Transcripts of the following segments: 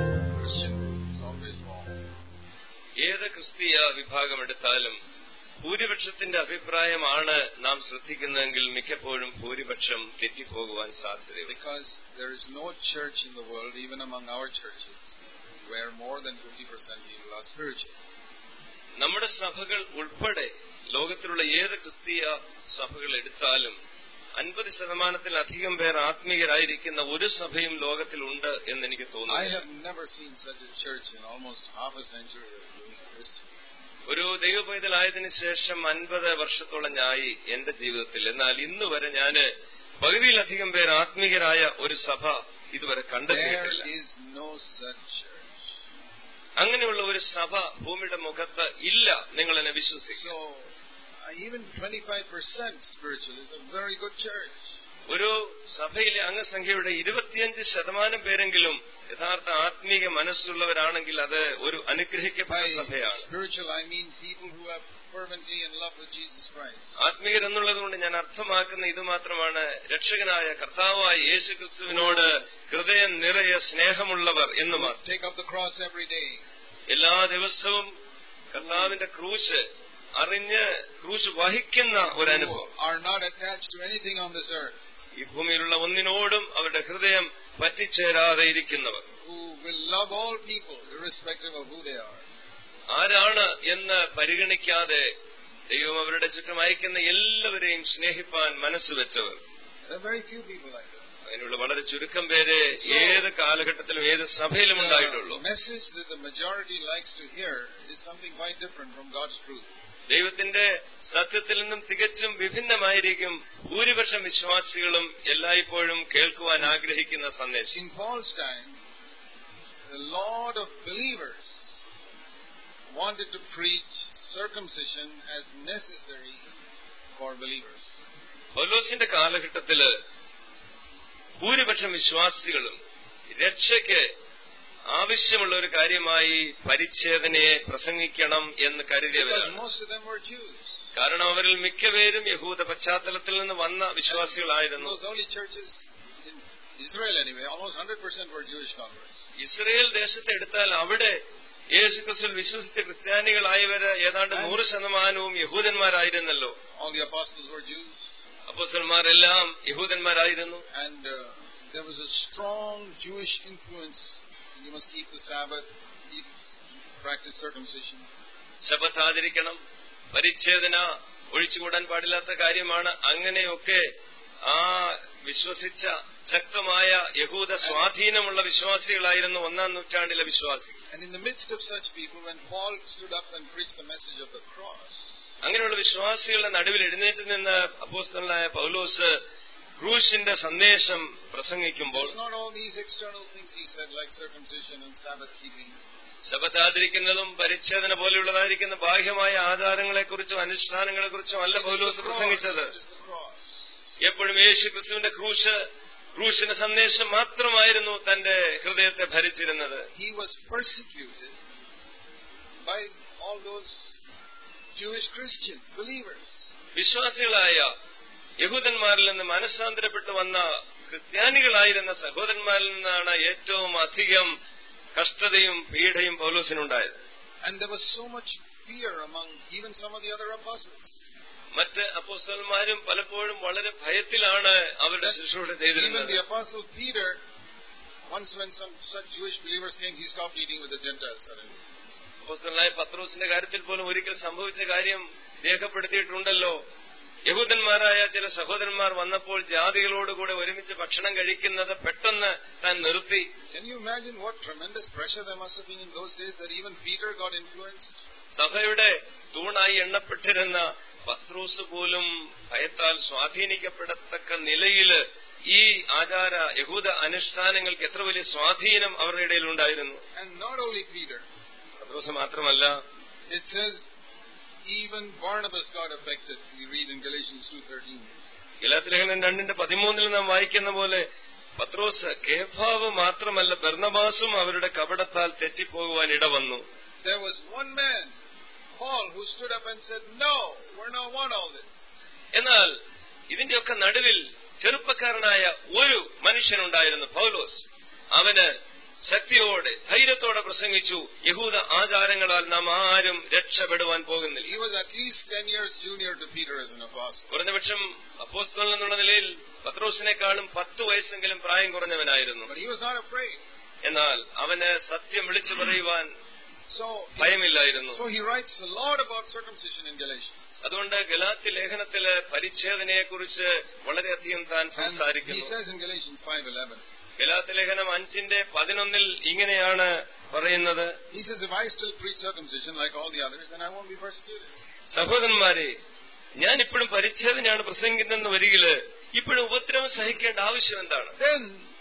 Christian is always wrong. ഏത് ക്രിസ്തീയ വിഭാഗം എടുത്താലും ഭൂരിപക്ഷത്തിന്റെ അഭിപ്രായമാണ് നാം ശ്രദ്ധിക്കുന്നതെങ്കിൽ മിക്കപ്പോഴും ഭൂരിപക്ഷം തെറ്റിപ്പോകുവാൻ സാധ്യതയുണ്ട് Because there is no church in the world, even among our churches, where more than 50% people are spiritual. നമ്മുടെ സഭകൾ ഉൾപ്പെടെ ലോകത്തിലുള്ള ഏത് ക്രിസ്തീയ സഭകൾ എടുത്താലും അൻപത് ശതമാനത്തിലധികം പേർ ആത്മീയരായിരിക്കുന്ന ഒരു സഭയും ലോകത്തിലുണ്ട് എന്ന് എനിക്ക് I തോന്നുന്നു have never seen such a church in almost half a century of being a Christian. ഒരു ദൈവപൈതലായതിനു ശേഷം അൻപത് വർഷത്തോളം ഞായി എന്റെ ജീവിതത്തിൽ എന്നാൽ ഇന്ന് വരെ ഞാന് പകുതിയിലധികം പേർ ആത്മീയരായ ഒരു സഭ ഇതുവരെ There കണ്ടെത്തിയിട്ടില്ല is no such church. അങ്ങനെയുള്ള ഒരു സഭ ഭൂമിയുടെ മുഖത്ത് ഇല്ല നിങ്ങൾ എന്നെ വിശ്വസിക്കും So, uh, even 25% spiritual is a very good church. ഒരു സഭയിലെ അംഗസംഖ്യയുടെ ഇരുപത്തിയഞ്ച് ശതമാനം പേരെങ്കിലും യഥാർത്ഥ ആത്മീയ മനസ്സുള്ളവരാണെങ്കിൽ അത് ഒരു അനുഗ്രഹിക്കപ്പെട്ട By സഭയാണ് spiritual, I mean people who have fervently in love with Jesus Christ. ആത്മീയർ എന്നുള്ളത് കൊണ്ട് ഞാൻ അർത്ഥമാക്കുന്ന ഇത് മാത്രമാണ് രക്ഷകനായ കർത്താവായ യേശു ക്രിസ്തുവിനോട് ഹൃദയം നിറയെ സ്നേഹമുള്ളവർ എന്ന് Who മാത്രം take up the cross every day. എല്ലാ ദിവസവും കർത്താവിന്റെ ക്രൂശ് അറിഞ്ഞ് ക്രൂശ് വഹിക്കുന്ന ഒരു Who അനുഭവം are not attached to anything on this earth. ഈ ഭൂമിയിലുള്ള ഒന്നിനോടും അവരുടെ ഹൃദയം പറ്റിച്ചേരാതെ ഇരിക്കുന്നവർ Who will love all people irrespective of who they are. ആരാണ് എന്ന് പരിഗണിക്കാതെ ദൈവം അവരുടെ ചുറ്റും അയക്കുന്ന എല്ലാവരെയും സ്നേഹിപ്പാൻ മനസ്സുവെച്ചവർ There are very few people like that. അതിനുള്ള വളരെ ചുരുക്കം പേരെ ഏത് കാലഘട്ടത്തിലും ഏത് സഭയിലും ഉണ്ടായിട്ടുള്ളൂ The message that the majority likes to hear is something quite different from God's truth. ദൈവത്തിന്റെ സത്യത്തിൽ നിന്നും തികച്ചും വിഭിന്നമായിരിക്കും ഭൂരിപക്ഷം വിശ്വാസികളും എല്ലായ്പ്പോഴും കേൾക്കുവാൻ ആഗ്രഹിക്കുന്ന സന്ദേശം In Paul's time, the Lord of believers wanted to preach circumcision as necessary for believers. പൗലോസിന്റെ കാലഘട്ടത്തില് ഭൂരിപക്ഷം വിശ്വാസികളും രക്ഷയ്ക്ക് ആവശ്യമുള്ള ഒരു കാര്യമായി പരിച്ഛേദനയെ പ്രസംഗിക്കണം എന്ന് Because കരുതിയവരാണ് most of them were Jews. കാരണം അവരിൽ മിക്കപേരും യഹൂദ പശ്ചാത്തലത്തിൽ നിന്ന് വന്ന In വിശ്വാസികളായിരുന്നു those early churches, in Israel anyway, almost 100% were Jewish converts. ഇസ്രയേൽ ദേശത്തെ എടുത്താൽ അവിടെ യേശുക്രിസ്തുവിൽ വിശ്വസിച്ച ക്രിസ്ത്യാനികളായവര് ഏതാണ്ട് നൂറ് ശതമാനവും യഹൂദന്മാരായിരുന്നല്ലോ All the apostles were Jews. അപ്പോസ്റ്റന്മാരെല്ലാം യഹൂദന്മാരായിരുന്നു And uh, there was a strong Jewish influence. You must keep the Sabbath, keep, practice circumcision. ശബത്ത് ആചരിക്കണം പരിച്ഛേദന ഒഴിച്ചുകൂടാൻ പാടില്ലാത്ത കാര്യമാണ് അങ്ങനെയൊക്കെ ആ വിശ്വസിച്ച ശക്തമായ യഹൂദ സ്വാധീനമുള്ള വിശ്വാസികളായിരുന്നു ഒന്നാം നൂറ്റാണ്ടിലെ വിശ്വാസികൾ And in the midst of such people, when Paul stood up and preached the message of the cross, അങ്ങനെയുള്ള വിശ്വാസികളുടെ നടുവിൽ എഴുന്നേറ്റ് നിന്ന് അപ്പോസ്തലനായ പൗലോസ് ക്രൂശിന്റെ സന്ദേശം പ്രസംഗിക്കുമ്പോൾ it's not all these external things he said, like circumcision and Sabbath keeping. ശബത്ത് ആചരിക്കുന്നതും പരിച്ഛേദന പോലെയുള്ളതായിരിക്കുന്ന ബാഹ്യമായ ആചാരങ്ങളെക്കുറിച്ചും അനുഷ്ഠാനങ്ങളെക്കുറിച്ചും അല്ല Just പൗലോസ് the cross, പ്രസംഗിച്ചത് just the cross. എപ്പോഴും യേശു ക്രിസ്തുവിന്റെ ക്രൂശ് ക്രൂശിന്റെ സന്ദേശം മാത്രമായിരുന്നു തന്റെ ഹൃദയത്തെ ഭരിച്ചിരുന്നത് He was persecuted by all those Jewish Christians, believers. വിശ്വാസികളായ യഹൂദന്മാരിൽ നിന്ന് മനസ്സാന്തരപ്പെട്ടു വന്ന ക്രിസ്ത്യാനികളായിരുന്ന സഹോദരന്മാരിൽ നിന്നാണ് ഏറ്റവും അധികം കഷ്ടതയും പീഡയും പൗലോസിനുണ്ടായത് And there was so much fear among even some of the other apostles. മറ്റ് അപ്പോസ്തലന്മാരും പലപ്പോഴും വളരെ ഭയത്തിലാണ് അവരുടെ ശുശ്രൂഷ Even ചെയ്തിരുന്നത് the apostle Peter, once when some such Jewish believers came, he stopped eating with the Gentiles suddenly. അപ്പോസ്തലനായ പത്രോസിന്റെ കാര്യത്തിൽ പോലും ഒരിക്കൽ സംഭവിച്ച കാര്യം രേഖപ്പെടുത്തിയിട്ടുണ്ടല്ലോ യഹൂദന്മാരായ ചില സഹോദരന്മാർ വന്നപ്പോൾ ജാതികളോടുകൂടെ ഒരുമിച്ച് ഭക്ഷണം കഴിക്കുന്നത് പെട്ടെന്ന് താൻ നിർത്തി Can you imagine what tremendous pressure there must have been in those days that even Peter got influenced? സഭയുടെ തൂണായി എണ്ണപ്പെട്ടിരുന്ന പത്രോസ് പോലും ഭയത്താൽ സ്വാധീനിക്കപ്പെടത്തക്ക നിലയില് ഈ ആചാര യഹൂദ അനുഷ്ഠാനങ്ങൾക്ക് എത്ര വലിയ സ്വാധീനം അവരുടെ ഇടയിൽ ഉണ്ടായിരുന്നു And not only Peter, പത്രോസ് മാത്രമല്ല it says even Barnabas got affected. We read in Galatians 2.13. ഗലാത്തിലേഖനം രണ്ടിന്റെ പതിമൂന്നിൽ നാം വായിക്കുന്ന പോലെ പത്രോസ് കേഫാവ് മാത്രമല്ല ബർണബാസും അവരുടെ കപടത്താൽ തെറ്റിപ്പോകുവാൻ ഇടവന്നു There was one man, Paul, who stood up and said, No, we're not want all this. എന്നാൽ ഇതിന്റെയൊക്കെ നടുവിൽ ചെറുപ്പക്കാരനായ ഒരു മനുഷ്യനുണ്ടായിരുന്നു പൗലോസ് അവന് ശക്തിയോടെ ധൈര്യത്തോടെ പ്രസംഗിച്ചു യഹൂദ ആചാരങ്ങളാൽ നാം ആരും രക്ഷപ്പെടുവാൻ പോകുന്നില്ല He was at least 10 years junior to Peter as an apostle. കുറഞ്ഞപക്ഷം അപ്പോസ്തലൻ എന്നുള്ള നിലയിൽ പത്രോസിനേക്കാളും പത്ത് വയസ്സെങ്കിലും പ്രായം കുറഞ്ഞവനായിരുന്നു But he was not afraid. എന്നാൽ അവന് സത്യം വിളിച്ചു പറയുവാൻ So, ഭയമില്ലായിരുന്നു so he writes a lot about circumcision in Galatians. അതുകൊണ്ട് ഗലാത്തി ലേഖനത്തില് പരിച്ഛേദനയെക്കുറിച്ച് വളരെയധികം താൻ And he സംസാരിക്കുന്നു says in Galatians 5.11, ഗലാത്തി ലേഖനം അഞ്ചിന്റെ പതിനൊന്നിൽ ഇങ്ങനെയാണ് പറയുന്നത് he says, if I still preach circumcision like all the others, then I won't be persecuted. സഹോദരന്മാരെ ഞാൻ ഇപ്പോഴും പരിച്ഛേദനയാണ് പ്രസംഗിക്കുന്നതെന്ന് വരികില് ഇപ്പോഴും ഉപദ്രവം സഹിക്കേണ്ട ആവശ്യം എന്താണ് Then,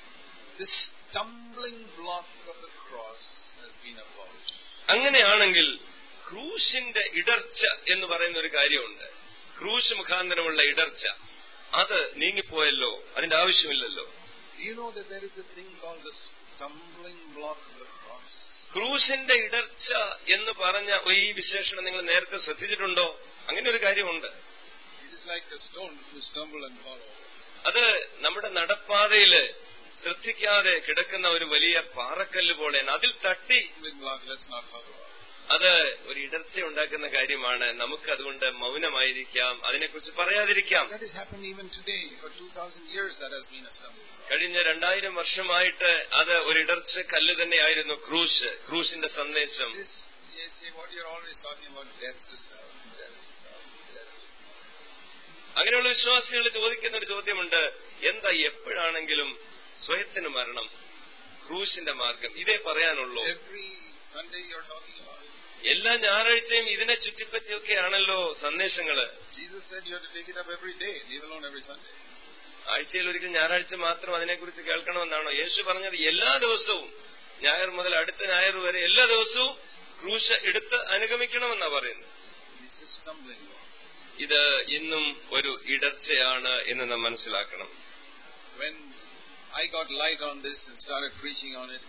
the stumbling block of the cross has been abolished. അങ്ങനെയാണെങ്കിൽ ക്രൂശിന്റെ ഇടർച്ച എന്ന് പറയുന്ന ഒരു കാര്യമുണ്ട് ക്രൂശ് മുഖാന്തരമുള്ള ഇടർച്ച അത് നീങ്ങിപ്പോയല്ലോ അതിന്റെ ആവശ്യമില്ലല്ലോ Do you know that there is a thing called the stumbling block of the cross? ക്രൂശിന്റെ ഇടർച്ച എന്ന് പറഞ്ഞ ഈ വിശേഷണം നിങ്ങൾ നേരത്തെ ശ്രദ്ധിച്ചിട്ടുണ്ടോ അങ്ങനെ ഒരു കാര്യമുണ്ട് It is like a stone you stumble and fall over. അത് നമ്മുടെ നടപ്പാതയില് ശ്രദ്ധിക്കാതെ കിടക്കുന്ന ഒരു വലിയ പാറക്കല്ല് പോലെയാണ് അതിൽ തട്ടി Stumbling block, let's not talk about it. അത് ഒരു ഇടർച്ച ഉണ്ടാക്കുന്ന കാര്യമാണ് നമുക്ക് അതുകൊണ്ട് മൗനമായിരിക്കാം അതിനെക്കുറിച്ച് പറയാതിരിക്കാം That has happened even today. For 2,000 years, that has been a stumbling block. കഴിഞ്ഞ രണ്ടായിരം വർഷമായിട്ട് അത് ഒരു ഇടർച്ച കല്ല് തന്നെയായിരുന്നു ക്രൂശ് ക്രൂശിന്റെ സന്ദേശം This, you see, what you're always talking about, death to self, death to self, death to self. അങ്ങനെയുള്ള വിശ്വാസികൾ ചോദിക്കുന്ന ഒരു ചോദ്യമുണ്ട് എന്താ എപ്പോഴാണെങ്കിലും സ്വയത്തിന് മരണം ക്രൂശിന്റെ മാർഗം ഇതേ പറയാനുള്ളൂ Every Sunday you're talking about it. എല്ലാ ഞായറാഴ്ചയും ഇതിനെ ചുറ്റിപ്പറ്റിയൊക്കെയാണല്ലോ സന്ദേശങ്ങള് Jesus said you have to take it up every day, leave alone every Sunday. ആഴ്ചയിൽ ഒരിക്കൽ ഞായറാഴ്ച മാത്രം അതിനെക്കുറിച്ച് കേൾക്കണമെന്നാണോ യേശു പറഞ്ഞത് എല്ലാ ദിവസവും ഞായർ മുതൽ അടുത്ത ഞായർ വരെ എല്ലാ ദിവസവും ക്രൂശ് എടുത്ത് അനുഗമിക്കണമെന്നാ പറയുന്നത് It's a stumbling block. ഇത് ഇന്നും ഒരു ഇടർച്ചയാണ് എന്ന് നാം മനസ്സിലാക്കണം When I got light on this and started preaching on it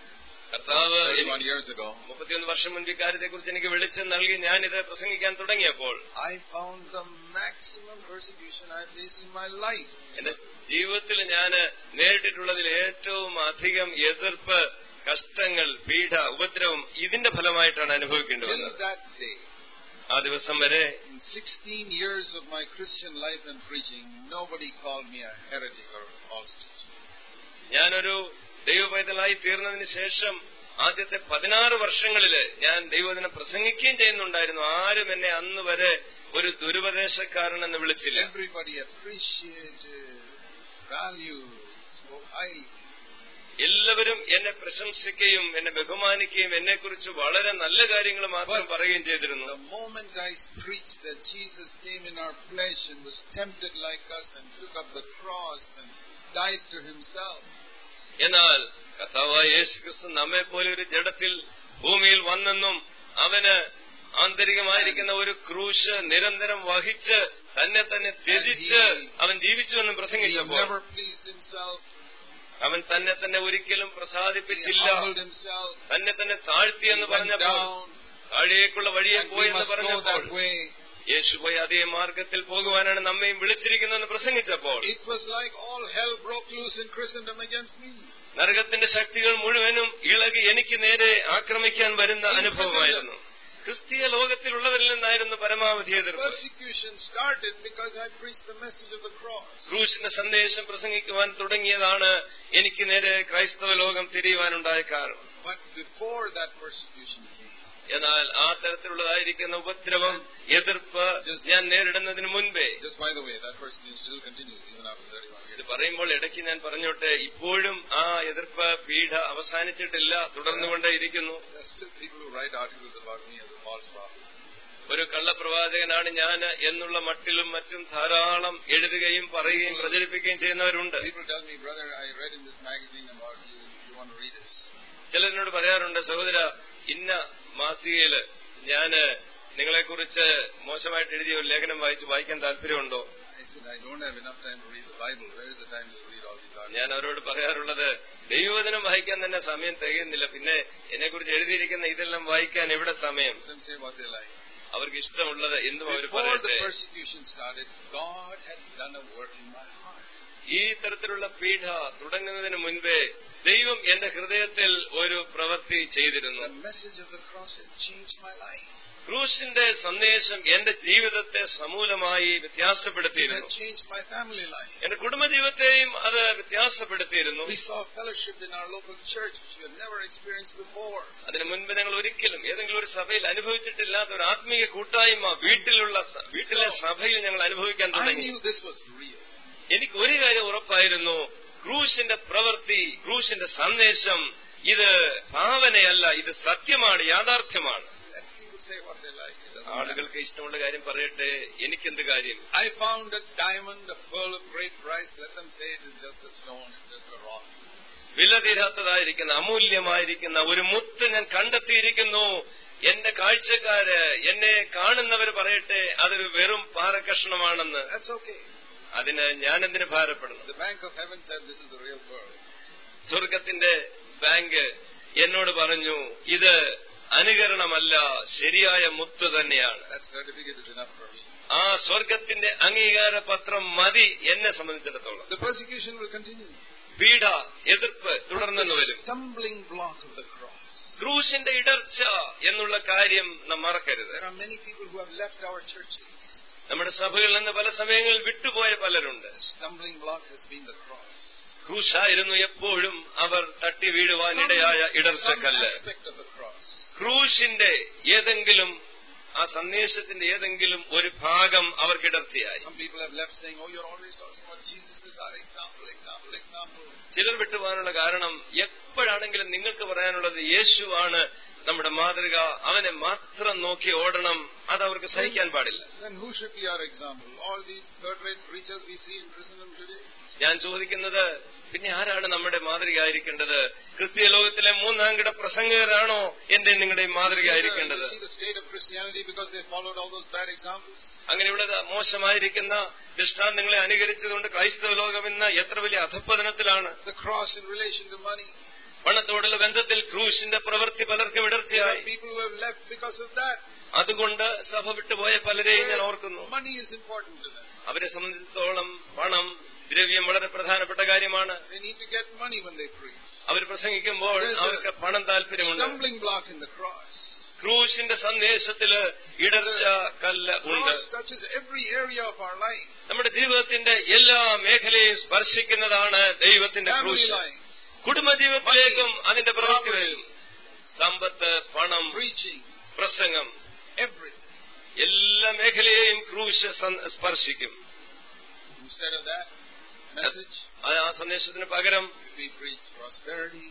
കർത്താവ് 31 years ago, മുപ്പത്തിയൊന്ന് വർഷം മുൻപ് ഇക്കാര്യത്തെക്കുറിച്ച് എനിക്ക് വെളിച്ചം നൽകി ഞാനിത് പ്രസംഗിക്കാൻ തുടങ്ങിയപ്പോൾ I found the maximum persecution I faced in my life. എന്റെ ജീവിതത്തിൽ ഞാൻ നേരിട്ടിട്ടുള്ളതിൽ ഏറ്റവും അധികം എതിർപ്പ് കഷ്ടങ്ങൾ പീഡ ഉപദ്രവം ഇതിന്റെ ഫലമായിട്ടാണ് അനുഭവിക്കേണ്ടി Till വന്നത് that day, ആ ദിവസം വരെ in 16 years of my Christian life and preaching, nobody called me a heretic or a false teacher. ഞാനൊരു ദൈവപൈതലായി തീർന്നതിന് ശേഷം ആദ്യത്തെ പതിനാറ് വർഷങ്ങളില് ഞാൻ ദൈവദിനം പ്രസംഗിക്കുകയും ചെയ്യുന്നുണ്ടായിരുന്നു ആരും എന്നെ അന്ന് വരെ ഒരു ദുരുപദേശക്കാരനെന്ന് വിളിച്ചില്ല Everybody appreciated, valued, spoke highly. എല്ലാവരും എന്നെ പ്രശംസിക്കുകയും എന്നെ ബഹുമാനിക്കുകയും എന്നെക്കുറിച്ച് വളരെ നല്ല കാര്യങ്ങൾ മാത്രം പറയുകയും ചെയ്തിരുന്നു The moment I preached that Jesus came in our flesh and was tempted like us and took up the cross and died to himself, എന്നാൽ കർത്താവായ യേശു ക്രിസ്തു നമ്മെ പോലെ ഒരു ജഡത്തിൽ ഭൂമിയിൽ വന്നെന്നും അവന് ആന്തരികമായിരിക്കുന്ന ഒരു ക്രൂശ് നിരന്തരം വഹിച്ച് തന്നെ തന്നെ ത്യജിച്ച് അവൻ ജീവിച്ചുവെന്നും he പ്രസംഗിച്ചപ്പോൾ never pleased himself. അവൻ തന്നെ തന്നെ ഒരിക്കലും He പ്രസാദിപ്പിച്ചില്ല humbled himself, തന്നെ തന്നെ താഴ്ത്തിയെന്ന് he went പറഞ്ഞപ്പോൾ down, താഴേക്കുള്ള വഴിയെ and we പോയെന്ന് must go പറഞ്ഞപ്പോൾ that way. യേശു പോയി അതേ മാർഗത്തിൽ പോകുവാനാണ് നമ്മയും വിളിച്ചിരിക്കുന്നതെന്ന് പ്രസംഗിച്ചപ്പോൾ It was like all hell broke loose in Christendom against me. നരകത്തിന്റെ ശക്തികൾ മുഴുവനും ഇളകി എനിക്ക് നേരെ ആക്രമിക്കാൻ വരുന്ന അനുഭവമായിരുന്നു ക്രിസ്തീയ ലോകത്തിലുള്ളവരിൽ നിന്നായിരുന്നു പരമാവധി എതിർപ്പ് Persecution started because I preached the message of the cross. ക്രൂശിന്റെ സന്ദേശം പ്രസംഗിക്കുവാൻ തുടങ്ങിയതാണ് എനിക്ക് നേരെ ക്രൈസ്തവ ലോകം തിരിയുവാനുണ്ടായ കാരണം But before that persecution came, എന്നാൽ ആ തരത്തിലുള്ളതായിരിക്കുന്ന ഉപദ്രവം എതിർപ്പ് ഞാൻ നേരിടുന്നതിന് മുൻപേ just by the way, that persecution still continues even after 31 ഇത് years. പറയുമ്പോൾ ഇടയ്ക്ക് ഞാൻ പറഞ്ഞോട്ടെ ഇപ്പോഴും ആ എതിർപ്പ് പീഡ അവസാനിച്ചിട്ടില്ല തുടർന്നുകൊണ്ടേയിരിക്കുന്നു There are still people who write articles about me as a false prophet. ഒരു കള്ളപ്രവാചകനാണ് ഞാൻ എന്നുള്ള മട്ടിലും മറ്റും ധാരാളം എഴുതുകയും പറയുകയും പ്രചരിപ്പിക്കുകയും ചെയ്യുന്നവരുണ്ട് People tell me, brother, I read in this magazine about you. You want to read it? ചിലരിനോട് പറയാറുണ്ട് സഹോദര ഇന്ന മാസികയില് ഞാന് നിങ്ങളെക്കുറിച്ച് മോശമായിട്ട് എഴുതിയ ഒരു ലേഖനം വായിച്ച് വായിക്കാൻ താല്പര്യമുണ്ടോ I said, I don't have enough time to read the Bible. Where is the time to read all these articles? ഞാൻ അവരോട് പറയാറുള്ളത് ദൈവവചനം വായിക്കാൻ തന്നെ സമയം തികയുന്നില്ല പിന്നെ എന്നെക്കുറിച്ച് എഴുതിയിരിക്കുന്ന ഇതെല്ലാം വായിക്കാൻ എവിടെ സമയം Let them say what they like. അവർക്ക് ഇഷ്ടമുള്ളത് എന്തും അവർ Before the പറയട്ടെ persecution started, God had done a work in my heart. ഈ തരത്തിലുള്ള പീഡ തുടങ്ങുന്നതിന് മുൻപേ ദൈവം എന്റെ ഹൃദയത്തിൽ ഒരു പ്രവൃത്തി ചെയ്തിരുന്നു The message of the cross had changed my life. ക്രൂശിന്റെ സന്ദേശം എന്റെ ജീവിതത്തെ സമൂലമായി It had വ്യത്യാസപ്പെടുത്തിയിരുന്നു changed my family life. എന്റെ കുടുംബജീവിതത്തെയും അത് വ്യത്യാസപ്പെടുത്തിയിരുന്നു We saw fellowship in our local church, which we had never experienced before. അതിനു മുൻപ് ഞങ്ങൾ ഒരിക്കലും ഏതെങ്കിലും ഒരു സഭയിൽ അനുഭവിച്ചിട്ടില്ലാത്ത ഒരു ആത്മീയ കൂട്ടായ്മ വീട്ടിലുള്ള സ- വീട്ടിലെ സഭയിൽ ഞങ്ങൾ അനുഭവിക്കാൻ I തുടങ്ങി knew this was real. എനിക്ക് ഒരു കാര്യം ഉറപ്പായിരുന്നു ക്രൂശിന്റെ പ്രവൃത്തി ക്രൂശിന്റെ സന്ദേശം ഇത് ഭാവനയല്ല ഇത് സത്യമാണ് യാഥാർത്ഥ്യമാണ് Let people say what they like. It doesn't matter. ആളുകൾക്ക് ഇഷ്ടമുള്ള കാര്യം പറയട്ടെ എനിക്കെന്ത് കാര്യം I found a diamond, a pearl of great price. Let them say it is just a stone, it's just a rock. വില തീരാത്തതായിരിക്കുന്ന അമൂല്യമായിരിക്കുന്ന ഒരു മുത്ത് ഞാൻ കണ്ടെത്തിയിരിക്കുന്നു എന്റെ കാഴ്ചക്കാര് എന്നെ കാണുന്നവർ പറയട്ടെ അതൊരു വെറും പാറക്കഷ്ണമാണെന്ന് That's okay. അതിന് ഞാൻ എന്തിനു ഭാരപ്പെടുന്നു The bank of heaven said this is the real pearl. സ്വർഗത്തിന്റെ ബാങ്ക് എന്നോട് പറഞ്ഞു ഇത് അനുകരണമല്ല ശരിയായ മുത്ത് തന്നെയാണ് That certificate is enough for me. ആ സ്വർഗത്തിന്റെ അംഗീകാര പത്രം മതി എന്നെ സംബന്ധിച്ചിടത്തോളം The persecution will continue. പീഡ എതിർപ്പ് തുടർന്നു The വരും stumbling block of the cross. ക്രൂശിന്റെ ഇടർച്ച എന്നുള്ള കാര്യം നാം മറക്കരുത് There are many people who have left our churches. നമ്മുടെ സഭകളിൽ നിന്ന് പല സമയങ്ങളിൽ വിട്ടുപോയ പലരുണ്ട് The stumbling block has been the cross. ക്രൂശായിരുന്നു എപ്പോഴും അവർ തട്ടി വീഴുവാനിടയായ Some ഇടർച്ചക്കല്ല് aspect of the cross. ക്രൂശിന്റെ ഏതെങ്കിലും ആ സന്ദേശത്തിന്റെ ഏതെങ്കിലും ഒരു ഭാഗം അവർക്കിടർച്ചയായി Some people have left saying, oh, you're always talking about Jesus is our example, example, example. ചിലർ വിട്ടുപോകാനുള്ള കാരണം എപ്പോഴാണെങ്കിലും നിങ്ങൾക്ക് പറയാനുള്ളത് യേശുവാണ് നമ്മുടെ മാതൃക അവനെ മാത്രം നോക്കി ഓടണം അത് അവർക്ക് സഹിക്കാൻ പാടില്ല Then who should be our example? All these third-rate preachers we see in Christendom today? ഞാൻ ചോദിക്കുന്നത് പിന്നെ ആരാണ് നമ്മുടെ മാതൃകയായിരിക്കേണ്ടത് ക്രിസ്തീയ ലോകത്തിലെ മൂന്നാം കിട പ്രസംഗകരാണോ എന്റെ നിങ്ങളുടെയും You see the- മാതൃകയായിരിക്കേണ്ടത് you see the state of Christianity because they followed all those bad examples? അങ്ങനെയുള്ള മോശമായിരിക്കുന്ന ദൃഷ്ടാന്തങ്ങളെ അനുകരിച്ചതുകൊണ്ട് ക്രൈസ്തവ ലോകം ഇന്ന് എത്ര വലിയ അധപ്പതനത്തിലാണ് The cross in relation to money. പണത്തോടുള്ള ബന്ധത്തിൽ ക്രൂശിന്റെ പ്രവൃത്തി പലർക്കും There are ഇടർച്ചയായി people who have left because of that. അതുകൊണ്ട് സഭ വിട്ടുപോയ പലരെയും ഞാൻ ഓർക്കുന്നു Money is important to them. അവരെ സംബന്ധിച്ചിടത്തോളം പണം ദ്രവ്യം വളരെ പ്രധാനപ്പെട്ട കാര്യമാണ് They need to get money when they preach. അവർ പ്രസംഗിക്കുമ്പോൾ അവർക്ക് പണം താല്പര്യമുണ്ട് Stumbling block in the cross. ക്രൂശിന്റെ സന്ദേശത്തില് ഇടർച്ച കല്ല് ഉണ്ട് Cross touches every area of our life. നമ്മുടെ ജീവിതത്തിന്റെ എല്ലാ മേഖലയും സ്പർശിക്കുന്നതാണ് ദൈവത്തിന്റെ Family ക്രൂശ് life, കുടുംബജീവിതത്തിലേക്കും അതിന്റെ പ്രവൃത്തി വരും സമ്പത്ത് പണം preaching, പ്രസംഗം everything. എല്ലാ മേഖലയെയും ക്രൂശ് സൻ- സ്പർശിക്കും Instead of that message, അത് ആ സന്ദേശത്തിന് പകരം we preach prosperity,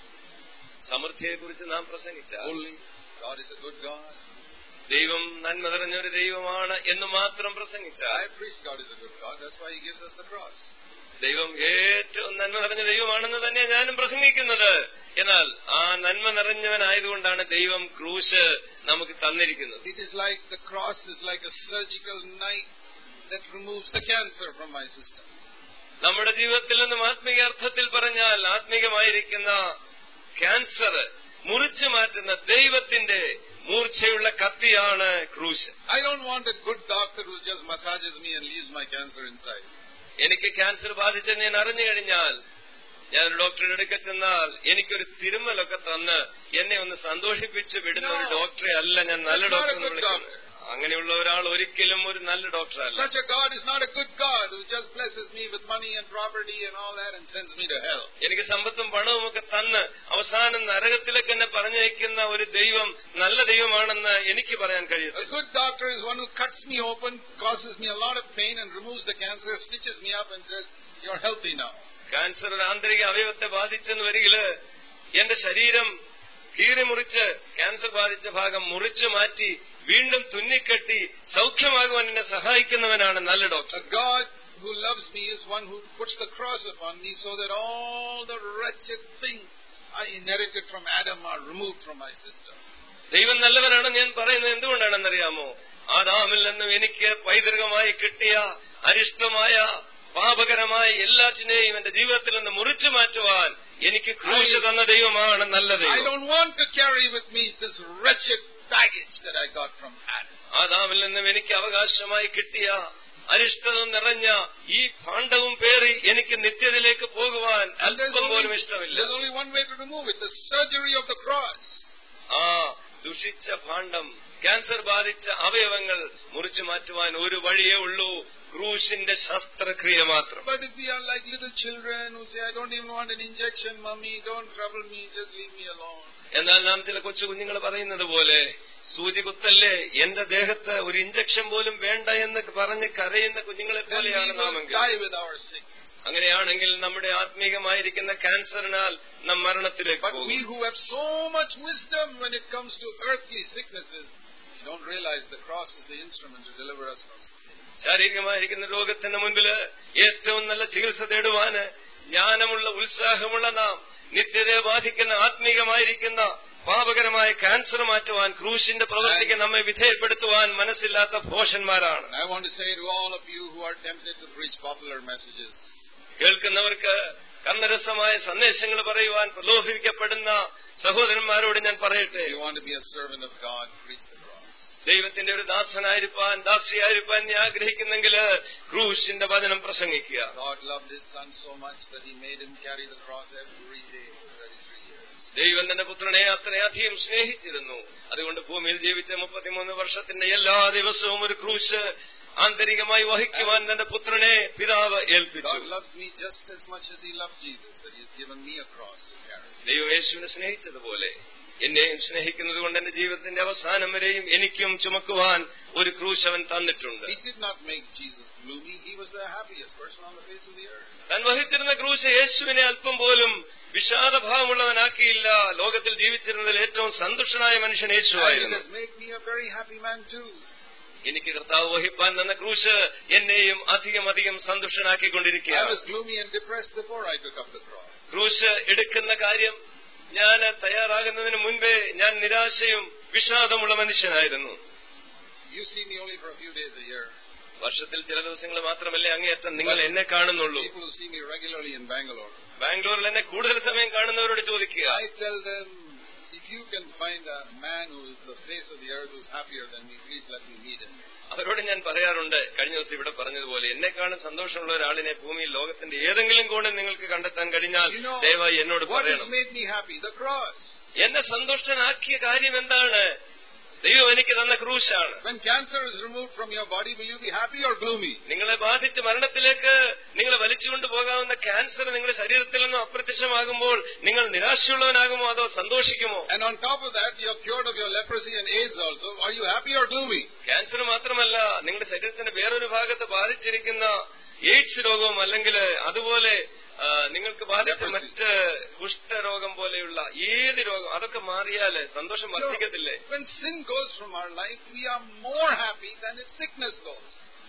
സമൃദ്ധിയെക്കുറിച്ച് നാം പ്രസംഗിച്ചാൽ holy, God is a good God. ദൈവം നന്മ നിറഞ്ഞൊരു ദൈവമാണ് എന്ന് മാത്രം പ്രസംഗിച്ചാൽ I preach God is a good God. That's why He gives us the cross. ദൈവം ഏറ്റവും നന്മ നിറഞ്ഞ ദൈവമാണെന്ന് തന്നെ ഞാനും പ്രസംഗിക്കുന്നത് എന്നാൽ ആ നന്മ നിറഞ്ഞവനായതുകൊണ്ടാണ് ദൈവം ക്രൂശ് നമുക്ക് തന്നിരിക്കുന്നത് It is like the cross is like a surgical knife that removes the cancer from my system. നമ്മുടെ ജീവിതത്തിൽ നിന്നും ആത്മീയ അർത്ഥത്തിൽ പറഞ്ഞാൽ ആത്മീകമായിരിക്കുന്ന ക്യാൻസർ മുറിച്ചു മാറ്റുന്ന ദൈവത്തിന്റെ മൂർച്ചയുള്ള കത്തിയാണ് ക്രൂശ് I don't want a good doctor who just massages me and leaves my cancer inside. എനിക്ക് ക്യാൻസർ ബാധിച്ചെന്ന് ഞാൻ അറിഞ്ഞു കഴിഞ്ഞാൽ ഞാൻ ഒരു ഡോക്ടറുടെ അടുക്കൽ ചെന്നാൽ എനിക്കൊരു തിരുമലൊക്കെ തന്ന് എന്നെ ഒന്ന് സന്തോഷിപ്പിച്ച് വിടുന്ന ഒരു No. ഡോക്ടറെ അല്ല ഞാൻ നല്ല That's not ഡോക്ടർ a എന്ന് good വിളിക്കുന്നത് അങ്ങനെയുള്ള ഒരാൾ ഒരിക്കലും ഒരു നല്ല ഡോക്ടർ അല്ല Such a God is not a good God who just blesses me with money and property and all that and sends me to hell. എനിക്ക് സമ്പത്തും പണവും ഒക്കെ തന്ന് അവസാനം നരകത്തിലേക്ക് എന്നെ പറഞ്ഞയക്കുന്ന ഒരു ദൈവം നല്ല ദൈവമാണെന്ന് എനിക്ക് പറയാൻ A കഴിയത്തില്ല good doctor is one who cuts me open, causes me a lot of pain and removes the cancer, stitches me up and says, you're healthy now. Cancer ഒരു ആന്തരിക അവയവത്തെ ബാധിച്ചെന്ന് വരികില് എന്റെ ശരീരം കീറി മുറിച്ച് ക്യാൻസർ ബാധിച്ച ഭാഗം മുറിച്ചു മാറ്റി വീണ്ടും തുന്നിക്കെട്ടി സൗഖ്യമാകുവാൻ എന്നെ സഹായിക്കുന്നവനാണ് നല്ല doctor A God who loves me is one who puts the cross upon me so that all the wretched things I inherited from Adam are removed from my system. ദൈവം നല്ലവനാണെന്ന് ഞാൻ പറയുന്നത് എന്തുകൊണ്ടാണെന്നറിയാമോ ആദാമിൽ നിന്നും എനിക്ക് പൈതൃകമായി കിട്ടിയ അരിഷ്ടമായ പാപകരമായ എല്ലാറ്റിനെയും എന്റെ ജീവിതത്തിൽ നിന്ന് മുറിച്ചു മാറ്റുവാൻ എനിക്ക് ക്രൂശ് തന്ന ദൈവമാണ് നല്ല I ദൈവം don't want to carry with me this wretched baggage that I got from Adam. ആദാമിൽ നിന്നും എനിക്ക് അവകാശമായി കിട്ടിയ അരിഷ്ടത നിറഞ്ഞ ഈ ഭാണ്ഡവും പേറി എനിക്ക് നിത്യതയിലേക്ക് പോകുവാൻ And there's അല്പം പോലും only, ഇഷ്ടമില്ല there's only one way to remove it, the surgery of the cross. ആ ദുഷിച്ച ഭാണ്ഡം ക്യാൻസർ ബാധിച്ച അവയവങ്ങൾ മുറിച്ചു മാറ്റുവാൻ ഒരു വഴിയേ ഉള്ളൂ ക്രൂശിന്റെ ശസ്ത്രക്രിയ മാത്രം But if we are like little children who say, I don't even want an injection, mommy, don't trouble me, just leave me alone. എന്നാൽ നാം ചില കൊച്ചു കുഞ്ഞുങ്ങൾ പറയുന്നത് പോലെ സൂചി കുത്തല്ലേ എന്റെ ദേഹത്ത് ഒരു ഇഞ്ചക്ഷൻ പോലും വേണ്ട എന്ന് പറഞ്ഞ് കരയുന്ന കുഞ്ഞുങ്ങളെ Then we പോലെയാണ് will നാമെങ്കിൽ die with our sickness. അങ്ങനെയാണെങ്കിൽ നമ്മുടെ ആത്മീകമായിരിക്കുന്ന ക്യാൻസറിനാൽ നാം മരണത്തിലേക്ക് But we പോകും who have so much wisdom when it comes to earthly sicknesses, we don't realize the cross is the instrument to deliver us from sin. ശാരീരികമായിരിക്കുന്ന രോഗത്തിന് മുൻപില് ഏറ്റവും നല്ല ചികിത്സ തേടുവാന് ജ്ഞാനമുള്ള ഉത്സാഹമുള്ള നാം നിത്യതയെ ബാധിക്കുന്ന ആത്മീകമായിരിക്കുന്ന പാപകരമായ ക്യാൻസർ മാറ്റുവാൻ ക്രൂശിന്റെ പ്രവൃത്തിക്ക് നമ്മെ വിധേയപ്പെടുത്തുവാൻ മനസ്സില്ലാത്ത ഭോഷന്മാരാണ് And I want to say to all of you who are tempted to preach popular messages, കേൾക്കുന്നവർക്ക് കന്നരസമായ സന്ദേശങ്ങൾ പറയുവാൻ പ്രലോഭിപ്പിക്കപ്പെടുന്ന സഹോദരന്മാരോട് ഞാൻ പറയട്ടെ if you want to be a servant of God, preach the cross. ദൈവത്തിന്റെ ഒരു ദാസനായിരിക്കാൻ ദാസിയായിരിക്കാൻ നീ ആഗ്രഹിക്കുന്നെങ്കിൽ ക്രൂശിന്റെ വചനം പ്രസംഗിക്കുക God loved his son so much that he made him carry the cross every day for 33 years. ദൈവം തന്റെ പുത്രനെ അത്രയധികം സ്നേഹിച്ചിരുന്നു അതുകൊണ്ട് ഭൂമിയിൽ ജീവിച്ച മുപ്പത്തിമൂന്ന് വർഷത്തിന്റെ എല്ലാ ദിവസവും ഒരു ക്രൂശ് ആന്തരികമായി വഹിക്കുവാൻ തന്റെ പുത്രനെ പിതാവ് ഏൽപ്പിച്ചു God loves me just as much as he loved Jesus, that he has given me a cross to carry. ദൈവം യേശുവിനെ സ്നേഹിച്ചതുപോലെ എന്നെയും സ്നേഹിക്കുന്നത് കൊണ്ട് എന്റെ ജീവിതത്തിന്റെ അവസാനം വരെയും എനിക്കും ചുമക്കുവാൻ ഒരു ക്രൂശ് അവൻ തന്നിട്ടുണ്ട് He did not make Jesus gloomy. He was the happiest person on the face of the earth. താൻ വഹിച്ചിരുന്ന ക്രൂശ് യേശുവിനെ അല്പം പോലും വിഷാദഭാവമുള്ളവനാക്കിയില്ല ലോകത്തിൽ ജീവിച്ചിരുന്നതിൽ ഏറ്റവും സന്തുഷ്ടനായ മനുഷ്യൻ And it യേശുവായിരുന്നു has made me a very happy man too. എനിക്ക് കർത്താവ് വഹിപ്പാൻ തന്ന ക്രൂശ് എന്നെയും അധികം അധികം I സന്തുഷ്ടനാക്കിക്കൊണ്ടിരിക്കുകയാണ് was gloomy and depressed before I took up the cross. ക്രൂശ് എടുക്കുന്ന കാര്യം ഞാൻ തയ്യാറാകുന്നതിന് മുൻപേ ഞാൻ നിരാശയും വിഷാദമുള്ള മനുഷ്യനായിരുന്നു You see me only for a few days a year. വർഷത്തിൽ ചില ദിവസങ്ങൾ മാത്രമല്ലേ അങ്ങേയറ്റം നിങ്ങൾ എന്നെ കാണുന്നുള്ളൂ People who see me regularly in Bangalore, ബാംഗ്ലൂരിൽ എന്നെ കൂടുതൽ സമയം കാണുന്നവരോട് ചോദിക്കുക I tell them, if you can find a man who is the face of the earth who's happier than me, please let me meet him. അവരോട് ഞാൻ പറയാറുണ്ട് കഴിഞ്ഞ ദിവസം ഇവിടെ പറഞ്ഞതുപോലെ എന്നെക്കാളും സന്തോഷമുള്ള ഒരാളിനെ ഭൂമിയിൽ ലോകത്തിന്റെ ഏതെങ്കിലും കോണിൽ നിങ്ങൾക്ക് കണ്ടെത്താൻ കഴിഞ്ഞാൽ You know, ദയവായി എന്നോട് what has പറയണം made me happy? The cross. എന്നെ സന്തുഷ്ടനാക്കിയ കാര്യം എന്താണ് ദൈവം എനിക്ക് തന്ന ക്രൂശാണ് When cancer is removed from your body, will you be happy or gloomy? നിങ്ങളെ ബാധിച്ച് മരണത്തിലേക്ക് നിങ്ങളെ വലിച്ചുകൊണ്ട് പോകാവുന്ന ക്യാൻസർ നിങ്ങളുടെ ശരീരത്തിൽ നിന്നും അപ്രത്യക്ഷമാകുമ്പോൾ നിങ്ങൾ നിരാശയുള്ളവനാകുമോ അതോ സന്തോഷിക്കുമോ And on top of that, you're cured of your leprosy and AIDS also. Are you happy or gloomy? Cancer മാത്രമല്ല നിങ്ങളുടെ ശരീരത്തിന്റെ വേറൊരു ഭാഗത്ത് ബാധിച്ചിരിക്കുന്ന എയ്ഡ്സ് രോഗവും അല്ലെങ്കിൽ അതുപോലെ ആ, നിങ്ങൾക്ക് ബാധിച്ച Leprosy. മറ്റ് കുഷ്ഠരോഗം പോലെയുള്ള ഏത് രോഗം അതൊക്കെ മാറിയാല് സന്തോഷം So, വർദ്ധിക്കത്തില്ലേ when sin goes from our life, we are more happy than if sickness goes.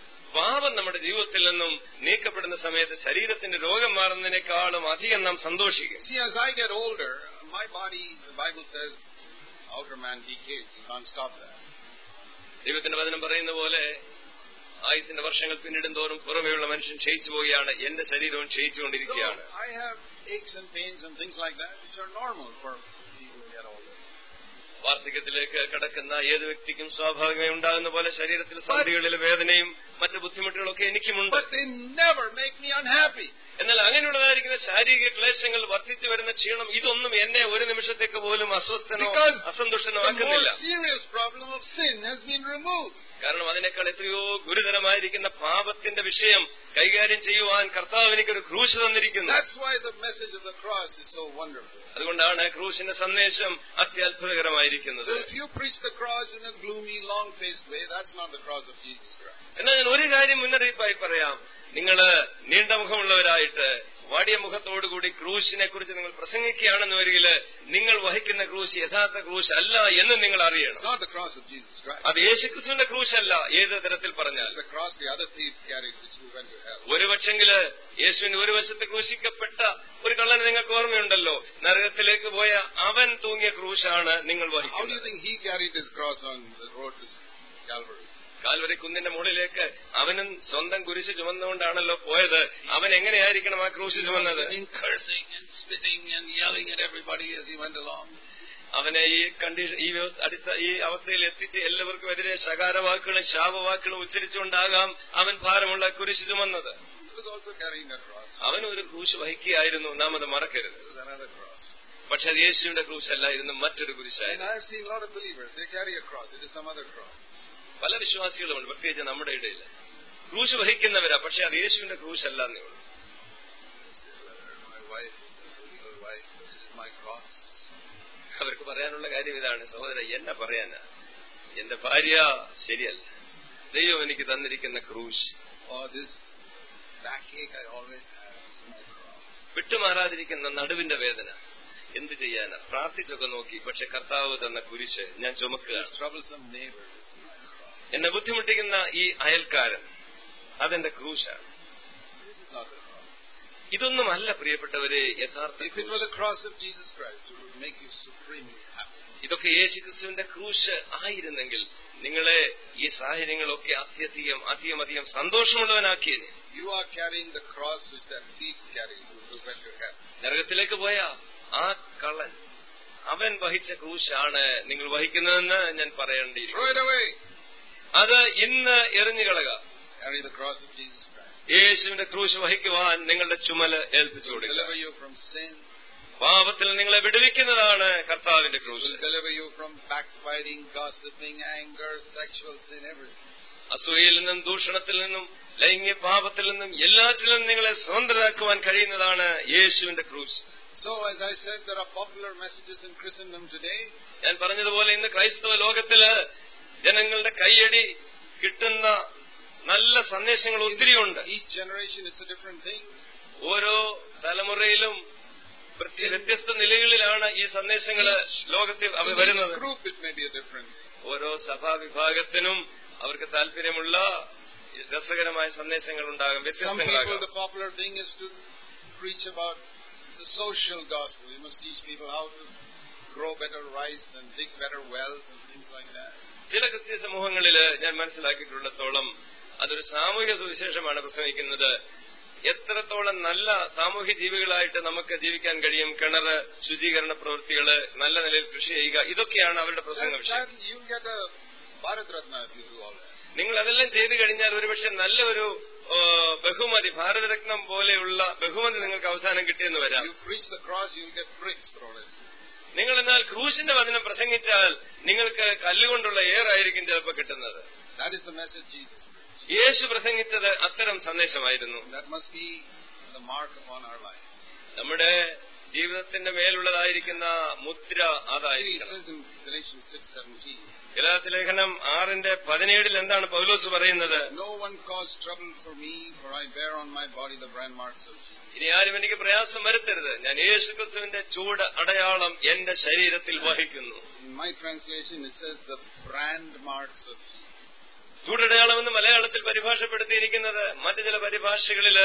പാപം നമ്മുടെ ജീവിതത്തിൽ നിന്നും നീക്കപ്പെടുന്ന സമയത്ത് ശരീരത്തിന്റെ രോഗം മാറുന്നതിനേക്കാളും അധികം നാം സന്തോഷിക്കും See, as I get older, my body, the Bible says, outer man decays. You can't stop that. ദൈവത്തിന്റെ വചനം പറയുന്ന പോലെ ആയുസിന്റെ വർഷങ്ങൾ പിന്നിടും തോറും പുറമേയുള്ള മനുഷ്യൻ ക്ഷയിച്ചു പോവുകയാണ് എന്റെ ശരീരവും So, ക്ഷയിച്ചുകൊണ്ടിരിക്കുകയാണ് I have aches and pains and things like that, which are normal for people who get older. വാർദ്ധക്യത്തിലേക്ക് കടക്കുന്ന ഏത് വ്യക്തിക്കും സ്വാഭാവികമായി ഉണ്ടാകുന്ന പോലെ ശരീരത്തിൽ സന്ധികളിലെ വേദനയും മറ്റു ബുദ്ധിമുട്ടുകളൊക്കെ എനിക്കുമുണ്ട് But they never make me unhappy. എന്നാൽ അങ്ങനെയുള്ളതായിരിക്കുന്ന ശാരീരിക ക്ലേശങ്ങൾ വർദ്ധിച്ചു വരുന്ന ക്ഷീണം ഇതൊന്നും എന്നെ ഒരു നിമിഷത്തേക്ക് പോലും അസ്വസ്ഥനോ Because the അസന്തുഷ്ടനാക്കുന്നില്ല more serious problem of sin has been removed. കാരണം അതിനേക്കാൾ എത്രയോ ഗുരുതരമായിരിക്കുന്ന പാപത്തിന്റെ വിഷയം കൈകാര്യം ചെയ്യുവാൻ കർത്താവ് എനിക്കൊരു ക്രൂശ് തന്നിരിക്കുന്നു That's why the message of the cross is so wonderful. അതുകൊണ്ടാണ് ക്രൂശിന്റെ സന്ദേശം അത്യത്ഭുതകരമായിരിക്കുന്നത് So if you preach the cross in a gloomy, long-faced way, that's not the cross of Jesus Christ. എന്നാൽ ഞാൻ ഒരു കാര്യം മുന്നറിയിപ്പായി പറയാം നിങ്ങള് നീണ്ട മുഖമുള്ളവരായിട്ട് വാടിയ മുഖത്തോടുകൂടി ക്രൂശിനെ കുറിച്ച് നിങ്ങൾ പ്രസംഗിക്കുകയാണെന്ന് വരികിൽ നിങ്ങൾ വഹിക്കുന്ന ക്രൂശ് യഥാർത്ഥ ക്രൂശ് അല്ല എന്ന് നിങ്ങൾ It's അറിയണം not the cross of Jesus Christ. അത് യേശുക്രിസ്തുവിന്റെ ക്രൂശ് അല്ല ഏത് തരത്തിൽ പറഞ്ഞാൽ It's the cross the other thieves carried, which who went to hell. ഒരു പക്ഷെങ്കില് യേശുവിന്റെ ഒരു വശത്ത് ക്രൂശിക്കപ്പെട്ട ഒരു കള്ളനെ നിങ്ങൾക്ക് ഓർമ്മയുണ്ടല്ലോ നരകത്തിലേക്ക് പോയ അവൻ തൂങ്ങിയ ക്രൂശാണ് നിങ്ങൾ How do you വഹിക്കുന്നത് think he carried his cross on the road to Calvary? Calvary കുന്നിന്റെ മുകളിലേക്ക് അവനും സ്വന്തം കുരിശ് ചുമന്നുകൊണ്ടാണല്ലോ പോയത് അവൻ എങ്ങനെയായിരിക്കണം ആ ക്രൂശ് He ചുമന്നത് was cursing and spitting and yelling at everybody as he went along. അവനെ ഈ കണ്ടീഷൻ ഈ വ്യവസ്ഥ അടിസ്ഥ ഈ അവസ്ഥയിൽ എത്തിച്ച് എല്ലാവർക്കും എതിരെ ശകാരവാക്കുകളും ശാപവാക്കുകളും ഉച്ചരിച്ചുകൊണ്ടാകാം അവൻ ഭാരമുള്ള കുരിശ് ചുമന്നത് He was also carrying a cross. അവൻ ഒരു ക്രൂശ് വഹിക്കുകയായിരുന്നു നാം അത് മറക്കരുത് It was another cross. പക്ഷെ അത് യേശുവിന്റെ ക്രൂശ് അല്ലായിരുന്നു മറ്റൊരു And കുരിശായിരുന്നു I've seen a lot of believers. They carry a cross. It is some other cross. പല വിശ്വാസികളുമുണ്ട് പ്രത്യേകിച്ച് നമ്മുടെ ഇടയിൽ ക്രൂശ് വഹിക്കുന്നവരാ പക്ഷെ അത് യേശുവിന്റെ ക്രൂശ് അല്ലാന്നേ ഉള്ളൂ My wife is a believer wife. This is my cross. അവർക്ക് പറയാനുള്ള കാര്യം ഇതാണ് സഹോദര എന്നെ പറയാനാ എന്റെ ഭാര്യ ശരിയല്ല ദൈവം എനിക്ക് തന്നിരിക്കുന്ന ക്രൂശ് Or this backache I always have is my cross. വിട്ടുമാറാതിരിക്കുന്ന നടുവിന്റെ വേദന എന്ത് ചെയ്യാനാ പ്രാർത്ഥിച്ചൊക്കെ നോക്കി പക്ഷെ കർത്താവ് തന്ന കുരിശ് ഞാൻ ചുമക്കുക This troublesome neighbor is my cross. എന്നെ ബുദ്ധിമുട്ടിക്കുന്ന ഈ അയൽക്കാരൻ അതെന്റെ ക്രൂശാണ് This is not a cross. ഇതൊന്നുമല്ല പ്രിയപ്പെട്ടവരെ യഥാർത്ഥ If it was a cross of Jesus Christ, it would make you supremely happy. ഇതൊക്കെ യേശു ക്രിസ്തുവിന്റെ ക്രൂശ് ആയിരുന്നെങ്കിൽ നിങ്ങളെ ഈ സാഹചര്യങ്ങളൊക്കെ അത്യധികം അധികം അധികം സന്തോഷമുള്ളവനാക്കിയതിന് You are carrying the cross which that thief carried to prevent your health. നരകത്തിലേക്ക് പോയ ആ കള്ളൻ അവൻ വഹിച്ച ക്രൂശാണ് നിങ്ങൾ വഹിക്കുന്നതെന്ന് ഞാൻ Throw പറയേണ്ടിയിരിക്കുന്നു it away. അത് ഇന്ന് എറിഞ്ഞു കളക Carry the cross of Jesus Christ. യേശുവിന്റെ ക്രൂശ് വഹിക്കുവാൻ നിങ്ങളുടെ ചുമല് ഏൽപ്പിച്ചു It will കൊടുക്കുക deliver you from sin. പാപത്തിൽ നിങ്ങളെ വിടുവിക്കുന്നതാണ് കർത്താവിന്റെ It ക്രൂശ് will deliver you from backbiting, gossiping, anger, sexual sin, everything. അസൂയയിൽ നിന്നും ദൂഷണത്തിൽ നിന്നും ലൈംഗിക പാപത്തിൽ നിന്നും എല്ലാറ്റിൽ നിന്നും നിങ്ങളെ സ്വതന്ത്രരാക്കുവാൻ കഴിയുന്നതാണ് യേശുവിന്റെ ക്രൂശ് So, as I said, there are popular messages in Christendom today. ഞാൻ പറഞ്ഞതുപോലെ ഇന്ന് ക്രൈസ്തവ ലോകത്തില് ജനങ്ങളുടെ കൈയടി കിട്ടുന്ന നല്ല സന്ദേശങ്ങൾ ഒത്തിരിയുണ്ട് Each generation it's a different thing. ഓരോ തലമുറയിലും പ്രത്യ- വ്യത്യസ്ത നിലകളിലാണ് ഈ സന്ദേശങ്ങൾ ലോകത്തിൽ അവ In വരുന്നത് each group it may be a different thing. ഓരോ സഭാവിഭാഗത്തിനും അവർക്ക് താല്പര്യമുള്ള രസകരമായ സന്ദേശങ്ങൾ ഉണ്ടാകും Some people, വ്യത്യസ്തങ്ങളാകും the popular thing is to preach about the social gospel. You must teach people how to grow better rice and dig better wells and things like that. ചില ക്രിസ്ത്യ സമൂഹങ്ങളില് ഞാൻ മനസ്സിലാക്കിയിട്ടുള്ളത്തോളം അതൊരു സാമൂഹിക സുവിശേഷമാണ് പ്രസംഗിക്കുന്നത് എത്രത്തോളം നല്ല സാമൂഹ്യ ജീവികളായിട്ട് നമുക്ക് ജീവിക്കാൻ കഴിയും കിണറ് ശുചീകരണ പ്രവൃത്തികള് നല്ല നിലയിൽ കൃഷി ചെയ്യുക ഇതൊക്കെയാണ് അവരുടെ പ്രസംഗ That, വിഷയം that, you'll get a Bharat Ratna if you do all that. നിങ്ങൾ അതെല്ലാം ചെയ്തു കഴിഞ്ഞാൽ ഒരുപക്ഷെ നല്ലൊരു ആ, ബഹുമതി ഭാരതരത്നം പോലെയുള്ള ബഹുമതി നിങ്ങൾക്ക് അവസാനം കിട്ടിയെന്ന് വരാം You preach the cross, you'll get bricks thrown at you. നിങ്ങൾ എന്നാൽ ക്രൂശിന്റെ വചനം പ്രസംഗിച്ചാൽ നിങ്ങൾക്ക് കല്ലുകൊണ്ടുള്ള ഏറായിരിക്കും ചിലപ്പോൾ കിട്ടുന്നത് That is the message Jesus preached. യേശു പ്രസംഗിച്ചത് അത്തരം സന്ദേശമായിരുന്നു That must be the mark upon our life. നമ്മുടെ ജീവിതത്തിന്റെ മേലുള്ളതായിരിക്കുന്ന മുദ്ര See, it അതായിരിക്കണം says in Galatians 6:17, ഗലാത്തി ലേഖനം ആറിന്റെ പതിനേഴിൽ എന്താണ് പൗലോസ് പറയുന്നത് No one cause trouble for me, for I bear on my body the brand marks of Jesus. ഇനി ആരും എനിക്ക് പ്രയാസം വരുത്തരുത് ഞാൻ യേശു ക്രിസ്തുവിന്റെ ചൂട് അടയാളം എന്റെ ശരീരത്തിൽ വഹിക്കുന്നു In my translation, it says the brand marks of Jesus. ചൂടടയാളം എന്ന് മലയാളത്തിൽ പരിഭാഷപ്പെടുത്തിയിരിക്കുന്നത് മറ്റു ചില പരിഭാഷകളില്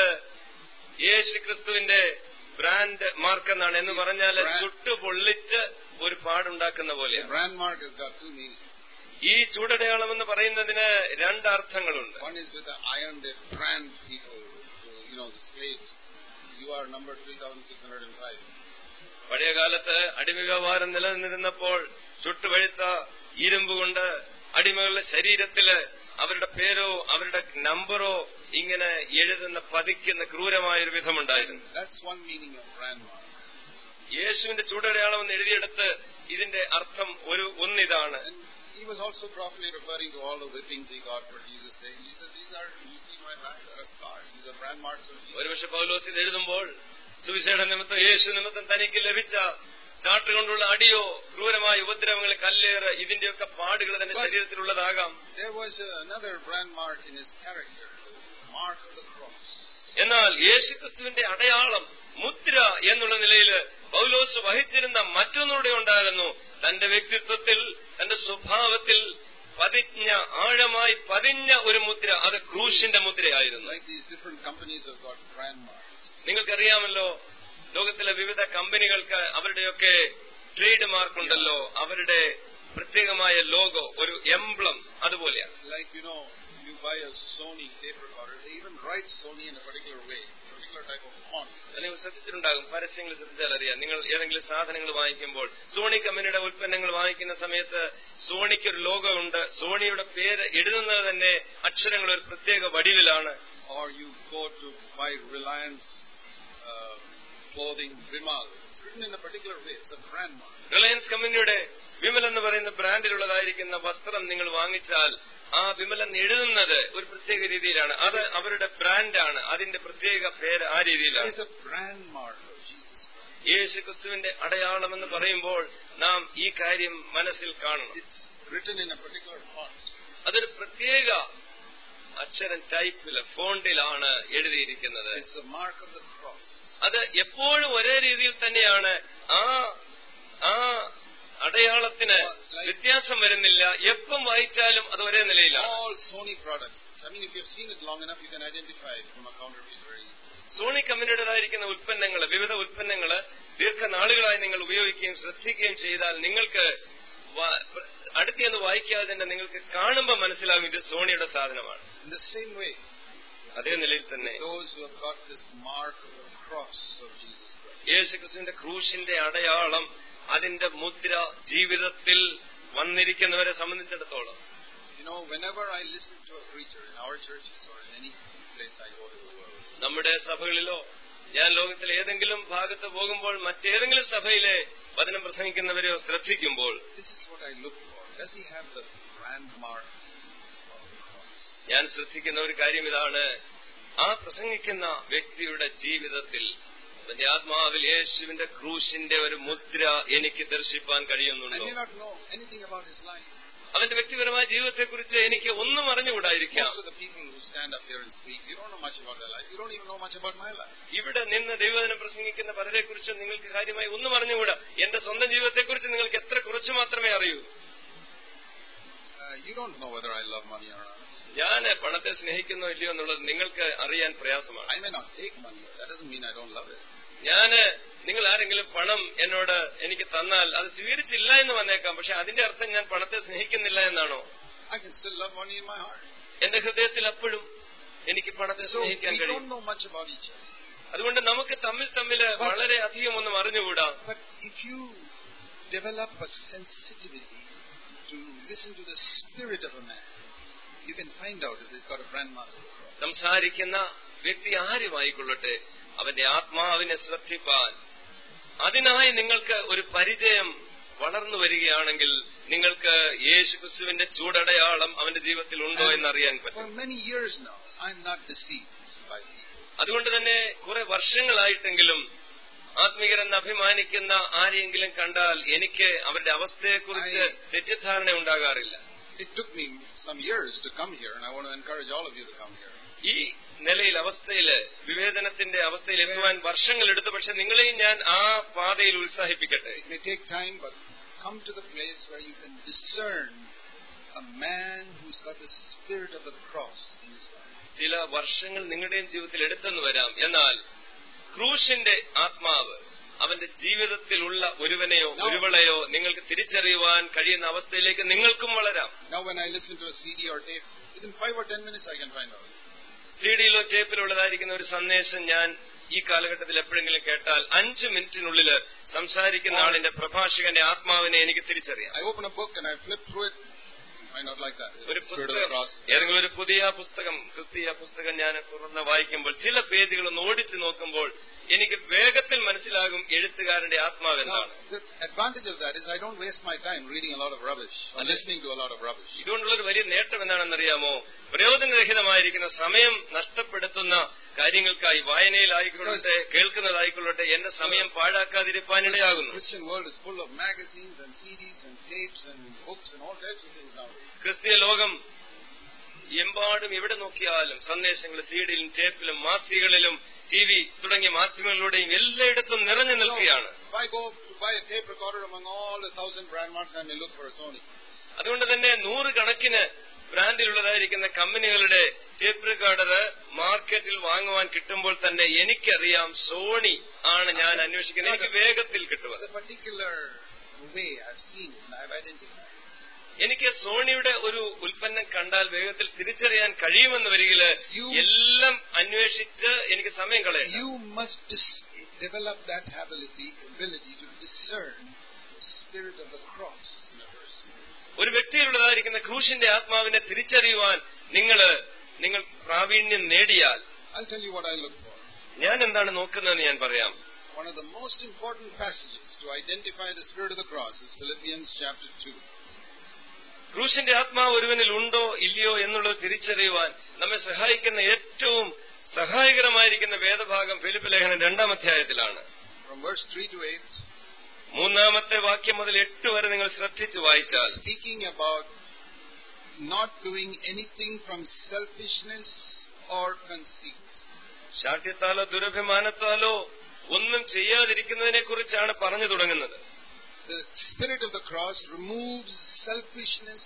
യേശു ക്രിസ്തുവിന്റെ ബ്രാൻഡ് മാർക്ക് എന്നാണ് എന്ന് പറഞ്ഞാൽ ചുട്ടു പൊള്ളിച്ച് ഒരു പാടുണ്ടാക്കുന്ന The പോലെയാണ് brand mark has got two meanings. ഈ ചൂടടയാളം എന്ന് പറയുന്നതിന് രണ്ട് അർത്ഥങ്ങളുണ്ട് One is with the iron they brand people, to, you know, the slaves. You are number 3605. പഴയ കാലത്ത് അടിമ വ്യാപാരം നിലനിന്നിരുന്നപ്പോൾ ചുട്ടുപഴുത്ത ഇരുമ്പ് കൊണ്ട് അടിമകളുടെ ശരീരത്തില് അവരുടെ പേരോ അവരുടെ നമ്പറോ ഇങ്ങനെ എഴുതുന്ന പതിക്കുന്ന ക്രൂരമായ ഒരു വിധമുണ്ടായിരുന്നു That's one meaning of brand mark. യേശുവിന്റെ ചൂടടയാളം എന്ന് എഴുതിയെടുത്ത് ഇതിന്റെ അർത്ഥം ഒരു ഒന്നിതാണ് And he was also probably referring to all the whippings he got for Jesus' sake. He said, These are, you see my back, there are scars. These are brand marks of Jesus. ഒരുപക്ഷെ പൗലോസ് ഇത് എഴുതുമ്പോൾ സുവിശേഷ നിമിത്തം യേശു നിമിത്തം തനിക്ക് ലഭിച്ച ചാട്ടുകൊണ്ടുള്ള അടിയോ ക്രൂരമായ ഉപദ്രവങ്ങൾ കല്ലേറ് ഇതിന്റെയൊക്കെ പാടുകൾ തന്റെ ശരീരത്തിലുള്ളതാകാം There was uh, another brand mark in his character, the mark of the cross. എന്നാൽ യേശുക്രിസ്തുവിന്റെ അടയാളം മുദ്ര എന്നുള്ള നിലയിൽ പൗലോസ് വഹിച്ചിരുന്ന മറ്റൊന്നുകൂടെ ഉണ്ടായിരുന്നു തന്റെ വ്യക്തിത്വത്തിൽ തന്റെ സ്വഭാവത്തിൽ പതിഞ്ഞ ആഴമായി പതിഞ്ഞ ഒരു മുദ്ര അത് ക്രൂശിന്റെ മുദ്രയായിരുന്നു Like these different companies have got brand marks. നിങ്ങൾക്കറിയാമല്ലോ ലോകത്തിലെ വിവിധ കമ്പനികൾക്ക് അവരുടെയൊക്കെ ട്രേഡ് മാർക്ക് ഉണ്ടല്ലോ അവരുടെ പ്രത്യേകമായ ലോഗോ ഒരു എംബ്ലം അതുപോലെയാണ് Like, you know, you buy a Sony tape recorder, they even write Sony in a particular way, particular particular type of font. നിങ്ങൾ ശ്രദ്ധിച്ചിട്ടുണ്ടാകും പരസ്യങ്ങൾ ശ്രദ്ധിച്ചാൽ അറിയാം നിങ്ങൾ ഏതെങ്കിലും സാധനങ്ങൾ വാങ്ങിക്കുമ്പോൾ സോണി കമ്പനിയുടെ ഉൽപ്പന്നങ്ങൾ വാങ്ങിക്കുന്ന സമയത്ത് സോണിക്ക് ഒരു ലോഗോ ഉണ്ട് സോണിയുടെ പേര് എഴുതുന്നത് തന്നെ അക്ഷരങ്ങൾ ഒരു പ്രത്യേക വടിവിലാണ് Or you go to buy Reliance uh, clothing, Vimal. It's written in a particular way. It's a brand mark. Reliance കമ്പനിയുടെ വിമൽ എന്ന് പറയുന്ന ബ്രാൻഡിലുള്ളതായിരിക്കുന്ന വസ്ത്രം നിങ്ങൾ വാങ്ങിച്ചാൽ ആ വിമൽ എന്ന് എഴുതുന്നത് ഒരു പ്രത്യേക രീതിയിലാണ് അത് അവരുടെ ബ്രാൻഡാണ് അതിന്റെ പ്രത്യേക പേര് ആ That രീതിയിലാണ് is a brand mark of Jesus Christ. യേശു ക്രിസ്തുവിന്റെ അടയാളം എന്ന് പറയുമ്പോൾ നാം ഈ കാര്യം മനസ്സിൽ കാണണം It's written in a particular font. അതൊരു പ്രത്യേക അക്ഷരം ടൈപ്പില് ഫോണ്ടിലാണ് എഴുതിയിരിക്കുന്നത് It's the mark of the cross. അത് എപ്പോഴും ഒരേ രീതിയിൽ തന്നെയാണ് ആ ആ അടയാളത്തിന് വ്യത്യാസം വരുന്നില്ല എപ്പം വായിച്ചാലും അത് ഒരേ നിലയിലാണ് All Sony products. I mean, if you've seen it long enough, you can identify it from a counterfeit very easily. Sony കമ്പനിയുടേതായിരിക്കുന്ന ഉൽപ്പന്നങ്ങൾ വിവിധ ഉൽപ്പന്നങ്ങൾ ദീർഘനാളുകളായി നിങ്ങൾ ഉപയോഗിക്കുകയും ശ്രദ്ധിക്കുകയും ചെയ്താൽ നിങ്ങൾക്ക് വ- അടുത്തെന്ന് വായിക്കാതെ തന്നെ നിങ്ങൾക്ക് കാണുമ്പോൾ മനസ്സിലാകും ഇത് സോണിയുടെ സാധനമാണ് In the same way, അതേ നിലയിൽ തന്നെ those who have got this mark of the cross of Jesus Christ, യേശുക്രിസ്തുവിന്റെ ക്രൂശിന്റെ അടയാളം അതിന്റെ മുദ്ര ജീവിതത്തിൽ വന്നിരിക്കുന്നവരെ സംബന്ധിച്ചിടത്തോളം you know, whenever I listen to a preacher in our churches or in any place I go in the world, നമ്മുടെ സഭകളിലോ ഞാൻ ലോകത്തിലെ ഏതെങ്കിലും ഭാഗത്ത് പോകുമ്പോൾ മറ്റേതെങ്കിലും സഭയിലെ വചനം പ്രസംഗിക്കുന്നവരെയോ ശ്രദ്ധിക്കുമ്പോൾ this is what I look for. Does he have the brand mark of the cross? ഞാൻ ശ്രദ്ധിക്കുന്ന ഒരു കാര്യം ഇതാണ് ആ പ്രസംഗിക്കുന്ന വ്യക്തിയുടെ ജീവിതത്തിൽ അവന്റെ ആത്മാവിൽ യേശുവിന്റെ ക്രൂശിന്റെ ഒരു മുദ്ര എനിക്ക് ദർശിപ്പാൻ I കഴിയുന്നുണ്ടോ may not know anything about his life. അവന്റെ വ്യക്തിപരമായ ജീവിതത്തെക്കുറിച്ച് എനിക്ക് ഒന്നും അറിഞ്ഞുകൂടായിരിക്കാം Most of the people who stand up here and speak, you don't know much about their life. You don't even know much about my life. ഇവിടെ നിന്ന് ദൈവവചനം പ്രസംഗിക്കുന്ന പലരെക്കുറിച്ച് നിങ്ങൾക്ക് കാര്യമായി ഒന്നും അറിഞ്ഞുകൂടാ എന്റെ സ്വന്തം ജീവിതത്തെക്കുറിച്ച് നിങ്ങൾക്ക് എത്ര കുറച്ച് മാത്രമേ അറിയൂ Uh, you don't know whether I love money or not. ഞാൻ പണത്തെ സ്നേഹിക്കുന്നോ ഇല്ലയോ എന്നുള്ളത് നിങ്ങൾക്ക് അറിയാൻ പ്രയാസമാണ് I may not take money. That doesn't mean I don't love it. ഞാന് നിങ്ങൾ ആരെങ്കിലും പണം എന്നോട് എനിക്ക് തന്നാൽ അത് സ്വീകരിച്ചില്ല എന്ന് വന്നേക്കാം പക്ഷെ അതിന്റെ അർത്ഥം ഞാൻ പണത്തെ സ്നേഹിക്കുന്നില്ല എന്നാണോ I can still love money in my heart. എന്റെ ഹൃദയത്തിൽ അപ്പോഴും എനിക്ക് പണത്തെ So we സ്നേഹിക്കാൻ കഴിയും don't know much about each other. അതുകൊണ്ട് നമുക്ക് തമ്മിൽ തമ്മിൽ വളരെ അധികം ഒന്നും അറിഞ്ഞുകൂടാ But if you develop a sensitivity to listen to the spirit of a man, you can find out if he's got a brand mark of the cross. സംസാരിക്കുന്ന വ്യക്തി ആരുമായിക്കൊള്ളട്ടെ അവന്റെ ആത്മാവിനെ ശ്രദ്ധിപ്പാൻ അതിനായി നിങ്ങൾക്ക് ഒരു പരിചയം വളർന്നു വരികയാണെങ്കിൽ നിങ്ങൾക്ക് യേശു ക്രിസ്തുവിന്റെ ചൂടടയാളം അവന്റെ ജീവിതത്തിൽ ഉണ്ടോ എന്നറിയാൻ For പറ്റും many years now, I'm not deceived by people. അതുകൊണ്ട് തന്നെ കുറെ വർഷങ്ങളായിട്ടെങ്കിലും ആത്മീകരെന്ന് അഭിമാനിക്കുന്ന ആരെയെങ്കിലും കണ്ടാൽ എനിക്ക് അവരുടെ അവസ്ഥയെക്കുറിച്ച് I- തെറ്റിദ്ധാരണ ഉണ്ടാകാറില്ല It took me some years to come here, and I want to encourage all of you to come here. ഈ നിലയിൽ അവസ്ഥയില് വിവേചനത്തിന്റെ അവസ്ഥയിൽ എത്തുവാൻ വർഷങ്ങളെടുത്തു പക്ഷെ നിങ്ങളെയും ഞാൻ ആ പാതയിൽ ഉത്സാഹിപ്പിക്കട്ടെ It may take time, but come to the place where you can discern a man who's got the spirit of the cross in his life. ചില വർഷങ്ങൾ നിങ്ങളുടെയും ജീവിതത്തിൽ എടുത്തെന്ന് വരാം എന്നാൽ ക്രൂശിന്റെ ആത്മാവ് അവന്റെ ജീവിതത്തിലുള്ള ഒരുവനെയോ ഒരുവളെയോ നിങ്ങൾക്ക് തിരിച്ചറിയുവാൻ കഴിയുന്ന അവസ്ഥയിലേക്ക് നിങ്ങൾക്കും വളരാം Now, when I listen to a CD or tape, within five or ten minutes I can find out. C ഡിയിലോ ടേപ്പിലുള്ളതായിരിക്കുന്ന ഒരു സന്ദേശം ഞാൻ ഈ കാലഘട്ടത്തിൽ എപ്പോഴെങ്കിലും കേട്ടാൽ അഞ്ച് മിനിറ്റിനുള്ളിൽ സംസാരിക്കുന്ന ആളിന്റെ പ്രഭാഷകന്റെ ആത്മാവിനെ എനിക്ക് തിരിച്ചറിയാം I open a book and I flip through it, you find out like that. ഒരു It's the spirit of the പുസ്തകം cross. ഏതെങ്കിലും ഒരു പുതിയ പുസ്തകം ക്രിസ്തീയ പുസ്തകം ഞാൻ തുറന്ന് വായിക്കുമ്പോൾ ചില പേജുകൾ ഒന്ന് ഓടിച്ചു നോക്കുമ്പോൾ എനിക്ക് വേഗത്തിൽ മനസ്സിലാകും എഴുത്തുകാരന്റെ Now, ആത്മാവെന്താണ് the advantage of that is I don't waste my time reading a lot of rubbish or listening to a lot of rubbish. ഇതുകൊണ്ടുള്ള ഒരു വലിയ നേട്ടം എന്താണെന്നറിയാമോ പ്രയോജനരഹിതമായിരിക്കുന്ന സമയം നഷ്ടപ്പെടുത്തുന്ന കാര്യങ്ങൾക്കായി വായനയിലായിക്കൊള്ളട്ടെ കേൾക്കുന്നതായിക്കൊള്ളട്ടെ എന്റെ സമയം പാഴാക്കാതിരിക്കാനിടയാകുന്നു Christian world is full of magazines and CDs and tapes and books and all types of things nowadays. ക്രിസ്തീയ ലോകം എമ്പാടും എവിടെ നോക്കിയാലും സന്ദേശങ്ങൾ സീഡിലും ടേപ്പിലും മാസികകളിലും ടി വി തുടങ്ങിയ മാധ്യമങ്ങളിലൂടെയും എല്ലായിടത്തും നിറഞ്ഞു നിൽക്കുകയാണ് If I go to buy a tape recorder among all the thousand brand marks, I may look for a Sony. അതുകൊണ്ട് തന്നെ നൂറുകണക്കിന് ബ്രാൻഡിലുള്ളതായിരിക്കുന്ന കമ്പനികളുടെ ടേപ്പ് റെക്കോർഡർ മാർക്കറ്റിൽ വാങ്ങുവാൻ കിട്ടുമ്പോൾ തന്നെ എനിക്കറിയാം സോണി ആണ് ഞാൻ അന്വേഷിക്കുന്നത് എനിക്ക് വേഗത്തിൽ കിട്ടുക There's a particular way I've seen it and I've identified. എനിക്ക് സോണിയുടെ ഒരു ഉൽപ്പന്നം കണ്ടാൽ വേഗത്തിൽ തിരിച്ചറിയാൻ കഴിയുമെന്ന് വരികില് You- എല്ലാം അന്വേഷിച്ച് എനിക്ക് സമയം കളയാം You must dis- develop that ability, ability to discern the spirit of the cross in a person. ഒരു വ്യക്തിയിലുള്ളതായിരിക്കുന്ന ക്രൂശിന്റെ ആത്മാവിനെ തിരിച്ചറിയുവാൻ നിങ്ങള് നിങ്ങൾ പ്രാവീണ്യം നേടിയാൽ I'll tell you what I look for. ഞാൻ എന്താണ് നോക്കുന്നതെന്ന് ഞാൻ പറയാം One of the most important passages to identify the spirit of the cross is Philippians chapter 2. ക്രൂശിന്റെ ആത്മാവ് ഒരുവനിൽ ഉണ്ടോ ഇല്ലയോ എന്നുള്ളത് തിരിച്ചറിയുവാൻ നമ്മെ സഹായിക്കുന്ന ഏറ്റവും സഹായകരമായിരിക്കുന്ന വേദഭാഗം ഫിലിപ്പ് ലേഖനം രണ്ടാം അധ്യായത്തിലാണ് From verse 3 to 8, മൂന്നാമത്തെ വാക്യം മുതൽ എട്ട് വരെ നിങ്ങൾ ശ്രദ്ധിച്ചു വായിച്ചാൽ speaking about not doing anything from selfishness or conceit. ശാഠ്യത്താലോ ദുരഭിമാനത്താലോ ഒന്നും ചെയ്യാതിരിക്കുന്നതിനെ കുറിച്ചാണ് പറഞ്ഞു തുടങ്ങുന്നത് The spirit of the cross removes selfishness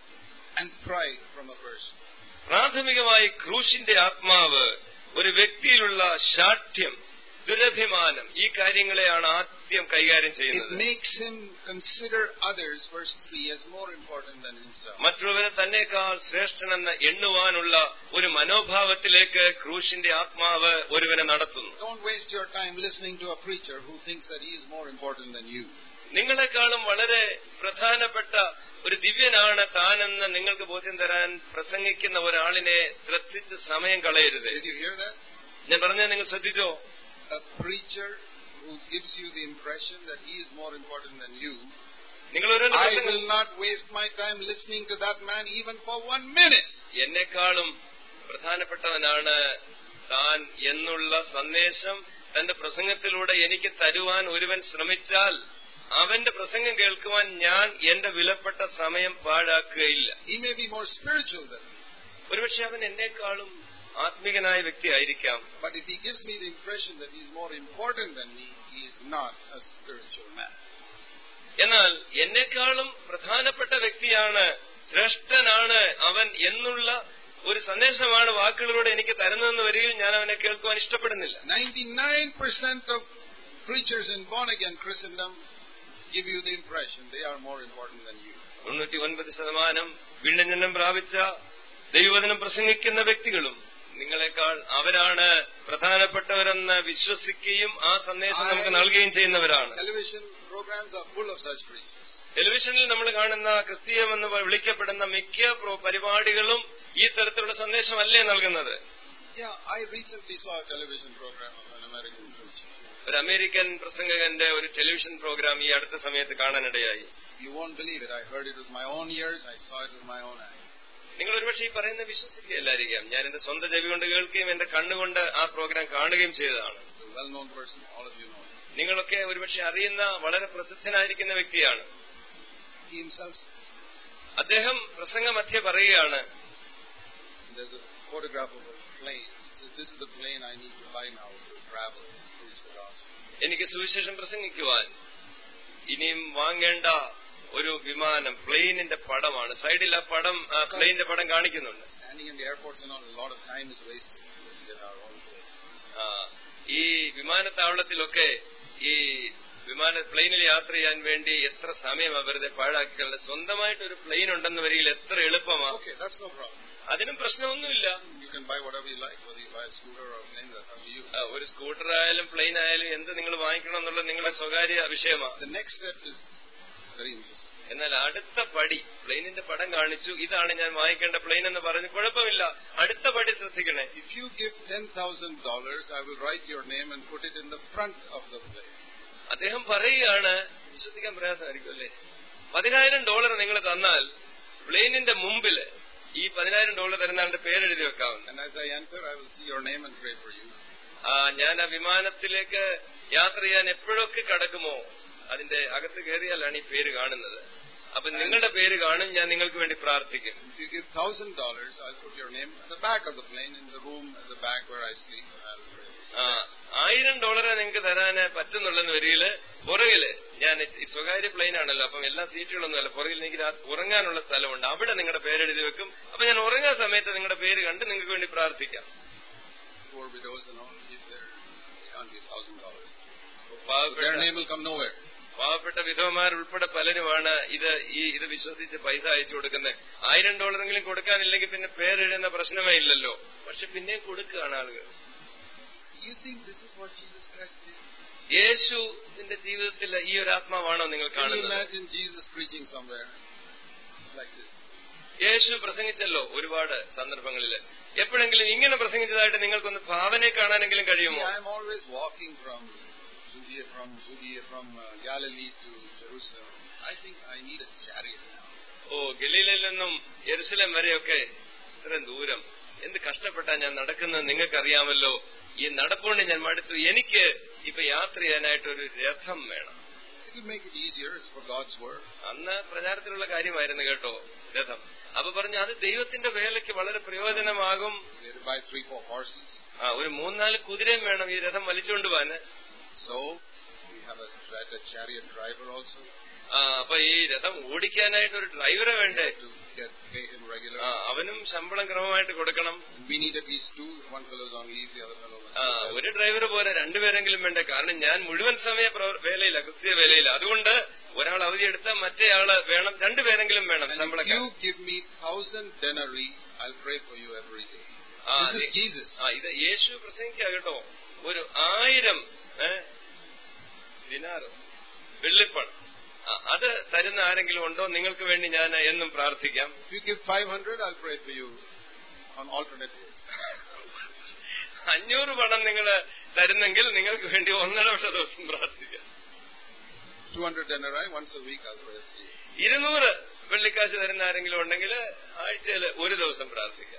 and pride from a person. പ്രാഥമികമായി ക്രൂശിന്റെ ആത്മാവ് ഒരു വ്യക്തിയിലുള്ള ശാഠ്യം ദുരഭിമാനം ഈ കാര്യങ്ങളെയാണ് ആദ്യം കൈകാര്യം It ചെയ്യുന്നത് makes him consider others, verse 3, as more important than himself. മറ്റുള്ളവരെ തന്നെക്കാൾ ശ്രേഷ്ഠനെന്ന് എണ്ണുവാനുള്ള ഒരു മനോഭാവത്തിലേക്ക് ക്രൂശിന്റെ ആത്മാവ് ഒരുവനെ നടത്തുന്നു Don't waste your time listening to a preacher who thinks that he is more important than you. നിങ്ങളെക്കാളും വളരെ പ്രധാനപ്പെട്ട ഒരു ദിവ്യനാണ് താനെന്ന് നിങ്ങൾക്ക് ബോധ്യം തരാൻ പ്രസംഗിക്കുന്ന ഒരാളിനെ ശ്രദ്ധിച്ച് സമയം കളയരുത് Did you hear that? ഞാൻ പറഞ്ഞാൽ നിങ്ങൾ ശ്രദ്ധിച്ചോ A preacher who gives you the impression that he is more important than you. നിങ്ങൾ ഒരു I will not waste my time listening to that man even for one minute. എന്നെക്കാളും പ്രധാനപ്പെട്ടവനാണ് താൻ എന്നുള്ള സന്ദേശം തന്റെ പ്രസംഗത്തിലൂടെ എനിക്ക് തരുവാൻ ഒരുവൻ ശ്രമിച്ചാൽ അവന്റെ പ്രസംഗം കേൾക്കുവാൻ ഞാൻ എന്റെ വിലപ്പെട്ട സമയം പാഴാക്കുകയില്ല He may be more spiritual than me. ഒരുപക്ഷെ അവൻ എന്നെക്കാളും ആത്മീകനായ വ്യക്തിയായിരിക്കാം But if he gives me the impression that he is more important than me, he is not a spiritual man. എന്നാൽ എന്നെക്കാളും പ്രധാനപ്പെട്ട വ്യക്തിയാണ് ശ്രേഷ്ഠനാണ് അവൻ എന്നുള്ള ഒരു സന്ദേശമാണ് വാക്കുകളിലൂടെ എനിക്ക് തരുന്നതെന്ന് വരികയിൽ ഞാൻ അവനെ കേൾക്കുവാൻ ഇഷ്ടപ്പെടുന്നില്ല 99% of preachers in born again Christendom give you the impression they are more important than you. തൊണ്ണൂറ്റി ഒൻപത് ശതമാനം വീണ്ടും പ്രാപിച്ച ദൈവവചനം പ്രസംഗിക്കുന്ന വ്യക്തികളും നിങ്ങളെക്കാൾ അവരാണ് പ്രധാനപ്പെട്ടവരെന്ന് വിശ്വസിക്കുകയും ആ സന്ദേശം നമുക്ക് നൽകുകയും ചെയ്യുന്നവരാണ് Television programs are full of such preachers. ടെലിവിഷനിൽ നമ്മൾ കാണുന്ന ക്രിസ്തീയമെന്ന് വിളിക്കപ്പെടുന്ന മിക്ക പ്രോ- പരിപാടികളും ഈ തരത്തിലുള്ള സന്ദേശമല്ലേ നൽകുന്നത് Yeah, I recently saw a television program of an American preacher. ഒരു അമേരിക്കൻ പ്രസംഗകന്റെ ഒരു ടെലിവിഷൻ പ്രോഗ്രാം ഈ അടുത്ത സമയത്ത് കാണാനിടയായി You won't believe it. I heard it with my own ears. I saw it with my own eyes. നിങ്ങൾ ഒരുപക്ഷെ ഈ പറയുന്ന വിശ്വസിക്കുകയല്ലായിരിക്കാം ഞാൻ എന്റെ സ്വന്തം ചെവി കൊണ്ട് കേൾക്കുകയും എന്റെ കണ്ണുകൊണ്ട് ആ പ്രോഗ്രാം കാണുകയും ചെയ്തതാണ് He's a well-known person. All of you know him. നിങ്ങളൊക്കെ ഒരുപക്ഷെ അറിയുന്ന വളരെ പ്രസിദ്ധനായിരിക്കുന്ന വ്യക്തിയാണ് He himself, അദ്ദേഹം പ്രസംഗമധ്യ പറയുകയാണ് there's a photograph of a plane. He says, this is the plane I need to buy now to travel and preach the gospel. എനിക്ക് സുവിശേഷം പ്രസംഗിക്കുവാൻ ഇനിയും വാങ്ങേണ്ട ഒരു വിമാനം പ്ലെയിനിന്റെ പടമാണ് സൈഡിൽ ആ പടം ആ പ്ലെയിനിന്റെ പടം കാണിക്കുന്നുണ്ട് Standing in the airports and all, a lot of time is wasted. We get our own plane. ആ, ഈ വിമാനത്താവളത്തിലൊക്കെ ഈ വിമാന പ്ലെയിനിൽ യാത്ര ചെയ്യാൻ വേണ്ടി എത്ര സമയം വെറുതെ പാഴാക്കിക്കളുടെ സ്വന്തമായിട്ട് ഒരു പ്ലെയിൻ ഉണ്ടെന്ന് വരികിൽ എത്ര എളുപ്പമാ Okay, that's no problem. അതിനും പ്രശ്നമൊന്നുമില്ല You can buy whatever you like, whether you buy a scooter or a plane, that's up to you. ആ, ഒരു സ്കൂട്ടർ ആയാലും പ്ലെയിൻ ആയാലും എന്ത് നിങ്ങൾ വാങ്ങിക്കണം എന്നുള്ളത് നിങ്ങളുടെ സ്വകാര്യ വിഷയമാണ് The next step is very interesting. എന്നാൽ അടുത്ത പടി പ്ലെയിനിന്റെ പടം കാണിച്ചു ഇതാണ് ഞാൻ വാങ്ങിക്കേണ്ട പ്ലെയിൻ എന്ന് പറഞ്ഞു കുഴപ്പമില്ല അടുത്ത പടി ശ്രദ്ധിക്കണേ If you give $10,000, I will write your name and put it in the front of the plane. അദ്ദേഹം പറയുകയാണ് വിശ്വസിക്കാൻ പ്രയാസമായിരിക്കും അല്ലേ പതിനായിരം ഡോളർ നിങ്ങൾ തന്നാൽ പ്ലെയിനിന്റെ മുമ്പില് ഈ പതിനായിരം ഡോളർ തരുന്ന ആളുടെ പേരെഴുതി വെക്കാവുന്ന And as I enter, I will see your name and pray for you. ആ ഞാൻ ആ വിമാനത്തിലേക്ക് യാത്ര ചെയ്യാൻ എപ്പോഴൊക്കെ കടക്കുമോ അതിന്റെ അകത്ത് കയറിയാലാണ് ഈ പേര് കാണുന്നത് അപ്പൊ നിങ്ങളുടെ പേര് കാണും ഞാൻ നിങ്ങൾക്ക് വേണ്ടി പ്രാർത്ഥിക്കും If you give $1,000, I'll put your name at the back of the plane in the room at the back where I sleep and I'll pray. ആ ആയിരം ഡോളറെ നിങ്ങൾക്ക് തരാൻ പറ്റുന്നുള്ളെന്ന് വരികില് പുറകില് ഞാൻ ഈ സ്വകാര്യ പ്ലെയിൻ ആണല്ലോ അപ്പം എല്ലാ സീറ്റുകളൊന്നും അല്ല പുറകിൽ എനിക്ക് രാത്രി ഉറങ്ങാനുള്ള സ്ഥലമുണ്ട് അവിടെ നിങ്ങളുടെ പേരെഴുതി വെക്കും അപ്പൊ ഞാൻ ഉറങ്ങാൻ സമയത്ത് നിങ്ങളുടെ പേര് കണ്ട് നിങ്ങൾക്ക് വേണ്ടി പ്രാർത്ഥിക്കാം Poor widows and all, give their, they can't give $1,000. So പാവപ്പെട്ട their name will come nowhere. പാവപ്പെട്ട വിധവമാരുൾപ്പെടെ പലരുമാണ് ഇത് ഈ ഇത് വിശ്വസിച്ച് പൈസ അയച്ചു കൊടുക്കുന്നത് ആയിരം ഡോളറെങ്കിലും കൊടുക്കാനില്ലെങ്കിൽ പിന്നെ പേരെഴുതുന്ന പ്രശ്നമേ ഇല്ലല്ലോ പക്ഷെ പിന്നെയും കൊടുക്കുകയാണ് ആളുകൾ You think this is what Jesus Christ did? യേശുവിന്റെ ജീവിതത്തിൽ ഈ ഒരു ആത്മാവാണോ നിങ്ങൾ Can you കാണുന്നത് imagine Jesus preaching somewhere like this? യേശു പ്രസംഗിച്ചല്ലോ ഒരുപാട് സന്ദർഭങ്ങളിൽ എപ്പോഴെങ്കിലും ഇങ്ങനെ പ്രസംഗിച്ചതായിട്ട് നിങ്ങൾക്കൊന്ന് ഭാവനയെ കാണാനെങ്കിലും See, കഴിയുമോ I'm always walking from Judea, from Judea, from uh, Galilee to Jerusalem. I think I need a chariot now. ഓ ഗലീലയിൽ നിന്നും യെരുസലേം വരെയൊക്കെ ഇത്രയും ദൂരം എന്ത് കഷ്ടപ്പെട്ടാ ഞാൻ നടക്കുന്നത് നിങ്ങൾക്കറിയാമല്ലോ ഈ നടപ്പുകൊണ്ട് ഞാൻ മടുത്തു എനിക്ക് ഇപ്പൊ യാത്ര ചെയ്യാനായിട്ട് ഒരു രഥം വേണം It will make it easier. It's for God's word. അന്ന് പ്രചാരത്തിലുള്ള കാര്യമായിരുന്നു കേട്ടോ രഥം അപ്പൊ പറഞ്ഞു അത് ദൈവത്തിന്റെ വേലയ്ക്ക് വളരെ പ്രയോജനമാകും We have to buy three, four horses. ആ ഒരു മൂന്നാല് കുതിരയും വേണം ഈ രഥം വലിച്ചുകൊണ്ട് പോവാന് So we have a, a chariot driver also ആ അപ്പൊ ഈ രഥം ഓടിക്കാനായിട്ട് ഒരു ഡ്രൈവറെ വേണ്ടേ to get pay him ആ regularly. അവനും ശമ്പളം ക്രമമായിട്ട് കൊടുക്കണം We need at least two. One fellow is on leave, the other fellow must ആ be there. ഒരു ഡ്രൈവർ പോരാ രണ്ടുപേരെങ്കിലും വേണ്ടേ കാരണം ഞാൻ മുഴുവൻ സമയ പ്രവർ- വേലയില്ല കൃത്യ വേലയില്ല അതുകൊണ്ട് ഒരാൾ അവധിയെടുത്താൽ മറ്റേ ആള് വേണം രണ്ടുപേരെങ്കിലും വേണം And if ശമ്പളക്കാരൻ you give me thousand denarii, I'll pray for you every day. ആ, This is നീ- Jesus. ആ ഇത് യേശു പ്രസംഗിക്കുക കേട്ടോ ഒരു ആയിരം ഏ, ദിനാറോ വെള്ളിപ്പണം ആ, അത് തരുന്ന ആരെങ്കിലും ഉണ്ടോ നിങ്ങൾക്ക് വേണ്ടി ഞാൻ എന്നും പ്രാർത്ഥിക്കാം If you give 500, I'll pray for you on alternate days. അഞ്ഞൂറ് പണം നിങ്ങൾ തരുന്നെങ്കിൽ നിങ്ങൾക്ക് വേണ്ടി ഒന്നരവർഷ ദിവസം പ്രാർത്ഥിക്കാം 200 denarii, once a week I'll pray for you. ഇരുന്നൂറ് വെള്ളിക്കാശ് തരുന്ന ആരെങ്കിലും ഉണ്ടെങ്കിൽ ആഴ്ചയിൽ ഒരു ദിവസം പ്രാർത്ഥിക്കാം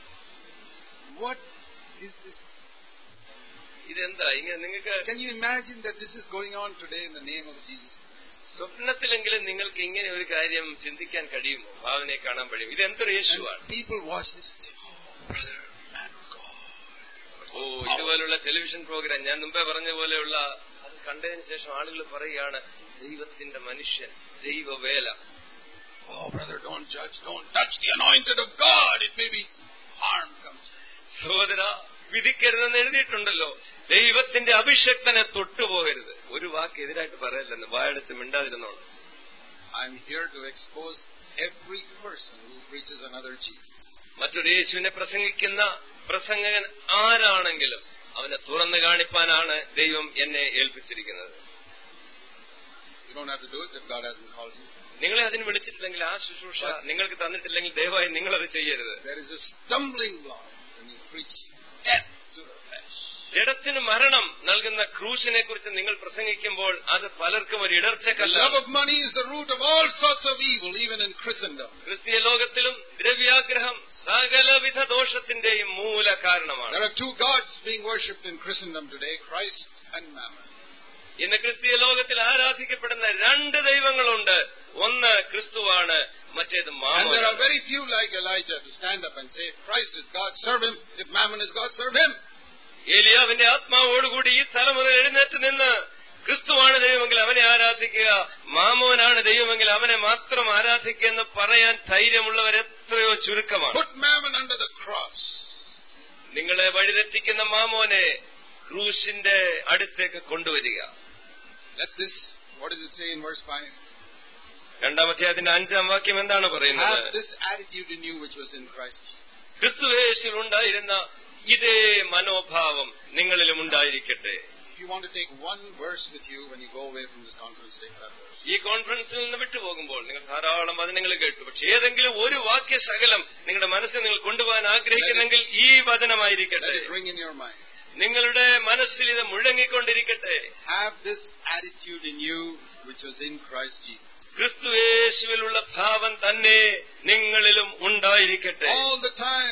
What is this? ഇതെന്താ ഇങ്ങനെ നിങ്ങൾക്ക് Can you imagine that this is going on today in the name of Jesus Christ? സ്വപ്നത്തിലെങ്കിലും നിങ്ങൾക്ക് ഇങ്ങനെ ഒരു കാര്യം ചിന്തിക്കാൻ കഴിയുമോ ഭാവനയെ കാണാൻ കഴിയും ഇത് എന്തൊരു യേശുവാണ് And people watch this and say, oh, brother, man of God. ഓ ഇതുപോലുള്ള ടെലിവിഷൻ പ്രോഗ്രാം ഞാൻ മുമ്പേ പറഞ്ഞ പോലെയുള്ള അത് കണ്ടതിന് ശേഷം ആളുകൾ പറയുകയാണ് ദൈവത്തിന്റെ മനുഷ്യൻ ദൈവവേല Oh, brother, don't judge. Don't touch the anointed of God. It may be harm comes. സഹോദര വിധിക്കരുതെന്ന് എഴുതിയിട്ടുണ്ടല്ലോ ദൈവത്തിന്റെ അഭിഷക്തനെ തൊട്ടുപോകരുത് ഒരു വാക്ക് എതിരായിട്ട് പറയല്ലെന്ന് വായടച്ച് മിണ്ടാതിരുന്നോളൂ I'm here to expose every person who preaches another Jesus. മറ്റൊരു യേശുവിനെ പ്രസംഗിക്കുന്ന പ്രസംഗകൻ ആരാണെങ്കിലും അവനെ തുറന്നു കാണിപ്പാനാണ് ദൈവം എന്നെ ഏൽപ്പിച്ചിരിക്കുന്നത് You don't have to do it if God hasn't called you. നിങ്ങളെ അതിന് വിളിച്ചിട്ടില്ലെങ്കിൽ ആ ശുശ്രൂഷ നിങ്ങൾക്ക് തന്നിട്ടില്ലെങ്കിൽ ദയവായി നിങ്ങളത് ചെയ്യരുത് There is a stumbling block when you preach death to the flesh. ജഡത്തിന് മരണം നൽകുന്ന ക്രൂശിനെ കുറിച്ച് നിങ്ങൾ പ്രസംഗിക്കുമ്പോൾ അത് പലർക്കും ഒരു The ഇടർച്ചക്കല്ല love of money is the root of all sorts of evil, even in Christendom. ക്രിസ്തീയ ലോകത്തിലും ദ്രവ്യാഗ്രഹം സകലവിധ ദോഷത്തിന്റെയും മൂല കാരണമാണ് There are two gods being worshipped in Christendom today Christ and Mammon. ഇന്ന് ക്രിസ്തീയ ലോകത്തിൽ ആരാധിക്കപ്പെടുന്ന രണ്ട് ദൈവങ്ങളുണ്ട് ഒന്ന് ക്രിസ്തുവാണ് മറ്റേത് And Mammon there are very few like Elijah to stand up and say, if Christ is God, serve him. If Mammon is God, serve him. ഏലിയാവിന്റെ ആത്മാവോടുകൂടി ഈ തലമുറ എഴുന്നേറ്റ് നിന്ന് ക്രിസ്തുവാണ് ദൈവമെങ്കിൽ അവനെ ആരാധിക്കുക മാമോനാണ് ദൈവമെങ്കിൽ അവനെ മാത്രം ആരാധിക്കുക എന്ന് പറയാൻ ധൈര്യമുള്ളവർ എത്രയോ ചുരുക്കമാണ് Put Mammon under the cross. നിങ്ങളെ വഴിതെറ്റിക്കുന്ന മാമോനെ ക്രൂശിന്റെ അടുത്തേക്ക് കൊണ്ടുവരിക Let this, what does it say in verse 5? രണ്ടാമത്തെ അതിന്റെ അഞ്ചാം വാക്യം എന്താണ് പറയുന്നത് Have this attitude in you which was in Christ Jesus. ക്രിസ്തുവേശിൽ ഉണ്ടായിരുന്ന ഇതേ മനോഭാവം നിങ്ങളിലും ഉണ്ടായിരിക്കട്ടെ If you want to take one verse with you when you go away from this conference, take that verse. ഈ കോൺഫറൻസിൽ നിന്ന് വിട്ടുപോകുമ്പോൾ നിങ്ങൾ ധാരാളം വചനങ്ങൾ കേട്ടു പക്ഷെ ഏതെങ്കിലും ഒരു വാക്യശകലം നിങ്ങളുടെ മനസ്സിൽ നിങ്ങൾ കൊണ്ടുപോകാൻ ആഗ്രഹിക്കുന്നെങ്കിൽ ഈ വചനമായിരിക്കട്ടെ Let it ring in your mind. നിങ്ങളുടെ മനസ്സിൽ ഇത് മുഴങ്ങിക്കൊണ്ടിരിക്കട്ടെ Have this attitude in you which was in Christ Jesus. ക്രിസ്തുവേശുവിലുള്ള ഭാവം തന്നെ നിങ്ങളിലും ഉണ്ടായിരിക്കട്ടെ All the time.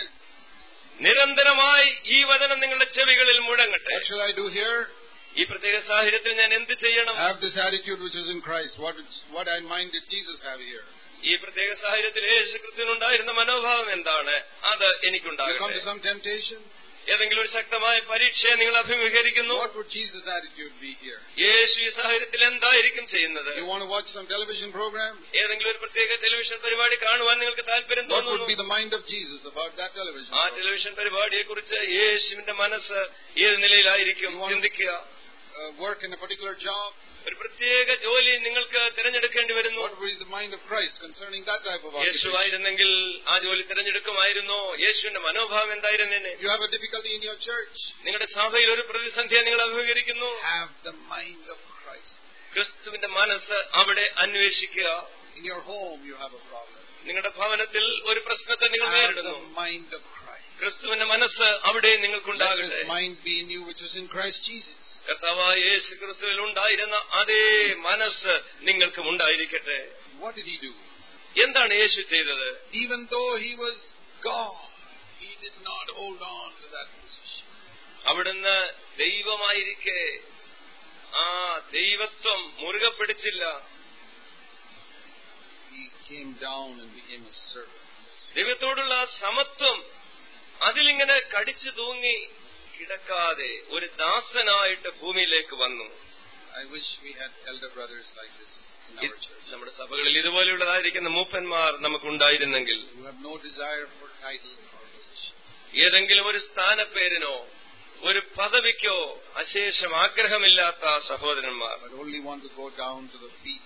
നിരന്തരമായി ഈ വചനം നിങ്ങളുടെ ചെവികളിൽ മുഴങ്ങട്ടെ What shall I do here? ഈ പ്രത്യേക സാഹചര്യത്തിൽ ഞാൻ എന്ത് ചെയ്യണം Have this attitude which is in Christ. What, what in mind did Jesus have here? ഈ പ്രത്യേക സാഹചര്യത്തിൽ യേശു ക്രിസ്തുവിനുണ്ടായിരുന്ന മനോഭാവം എന്താണ് അത് You come എനിക്കുണ്ടാകട്ടെ to some temptation. ഏതെങ്കിലും ഒരു ശക്തമായ പരീക്ഷയെ നിങ്ങൾ അഭിമുഖീകരിക്കുന്നു What would Jesus' attitude be here? യേശു ഈ സാഹചര്യത്തിൽ എന്തായിരിക്കും ചെയ്യുന്നത് You want to watch some television program? ഏതെങ്കിലും ഒരു പ്രത്യേക ടെലിവിഷൻ പരിപാടി കാണുവാൻ നിങ്ങൾക്ക് താല്പര്യം What would be തോന്നുന്നു the mind of Jesus about that television ആ program? ടെലിവിഷൻ പരിപാടിയെ കുറിച്ച് യേശുവിന്റെ മനസ്സ് ഏത് നിലയിലായിരിക്കും You want- ചിന്തിക്കുക Uh, work in a particular job? ഒരു പ്രത്യേക ജോലി നിങ്ങൾക്ക് തിരഞ്ഞെടുക്കേണ്ടി വരുന്നു What would be the mind of Christ concerning that type of occupation? യേശുവായിരുന്നെങ്കിൽ ആ ജോലി തിരഞ്ഞെടുക്കുമായിരുന്നോ യേശുവിന്റെ മനോഭാവം എന്തായിരുന്നേനെ You have a difficulty in your church. നിങ്ങളുടെ സഭയിൽ ഒരു പ്രതിസന്ധിയെ നിങ്ങൾ അഭിമുഖീകരിക്കുന്നു Have the mind of Christ. ക്രിസ്തുവിന്റെ മനസ്സ് അവിടെ അന്വേഷിക്കുക In your home, you have a problem. നിങ്ങളുടെ ഭവനത്തിൽ ഒരു പ്രശ്നത്തെ നിങ്ങൾ Have നേരിടുന്നു the mind of Christ. ക്രിസ്തുവിന്റെ മനസ്സ് അവിടെ Let നിങ്ങൾക്കുണ്ടാകട്ടെ this mind be in you which was in Christ Jesus. കർത്താവായ യേശു ക്രിസ്തുവിൽ ഉണ്ടായിരുന്ന അതേ മനസ്സ് നിങ്ങൾക്കും ഉണ്ടായിരിക്കട്ടെ What did he do? എന്താണ് യേശു ചെയ്തത് Even though he was God, he did not hold on to that position. അവിടുന്ന് ദൈവമായിരിക്കെ ആ ദൈവത്വം മുറുകെ പിടിച്ചില്ല He came down and became a servant. ദൈവത്തോടുള്ള ആ സമത്വം അതിലിങ്ങനെ കടിച്ചു തൂങ്ങി കിടക്കാതെ ഒരു ദാസനായിട്ട് ഭൂമിയിലേക്ക് വന്നു I wish we had elder brothers like this in ഇത് our church. നമ്മുടെ സഭകളിൽ ഇതുപോലെയുള്ളതായിരിക്കുന്ന മൂപ്പന്മാർ നമുക്കുണ്ടായിരുന്നെങ്കിൽ who have no desire for title or position. ഏതെങ്കിലും ഒരു സ്ഥാനപ്പേരിനോ ഒരു പദവിക്കോ അശേഷം ആഗ്രഹമില്ലാത്ത സഹോദരന്മാർ but only want to go down to the feet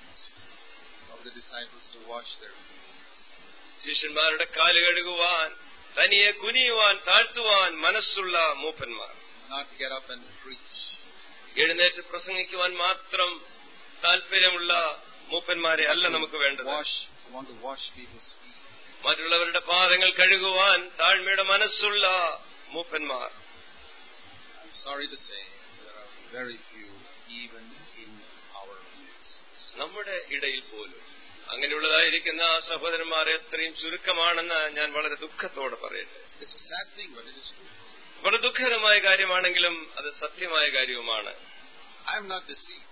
of the disciples to wash their feet. ശിഷ്യന്മാരുടെ കാല് കഴുകുവാൻ തനിയെ കുനിയുവാൻ താഴ്ത്തുവാൻ മനസ്സുള്ള മൂപ്പന്മാർ Not get up and preach. എഴുന്നേറ്റ് പ്രസംഗിക്കുവാൻ മാത്രം താല്പര്യമുള്ള മൂപ്പന്മാരെ അല്ല നമുക്ക് വേണ്ടത് Wash, want to wash people's feet. മറ്റുള്ളവരുടെ പാദങ്ങൾ കഴുകുവാൻ താഴ്മയുടെ മനസ്സുള്ള മൂപ്പന്മാർ I'm sorry to say, there are very few even in our midst. നമ്മുടെ ഇടയിൽ പോലും അങ്ങനെയുള്ളതായിരിക്കുന്ന ആ സഹോദരന്മാർ എത്രയും ചുരുക്കമാണെന്ന് ഞാൻ വളരെ ദുഃഖത്തോടെ പറയട്ടെ It's a sad thing, but it is true. വളരെ ദുഃഖകരമായ കാര്യമാണെങ്കിലും അത് സത്യമായ കാര്യവുമാണ് I am not deceived.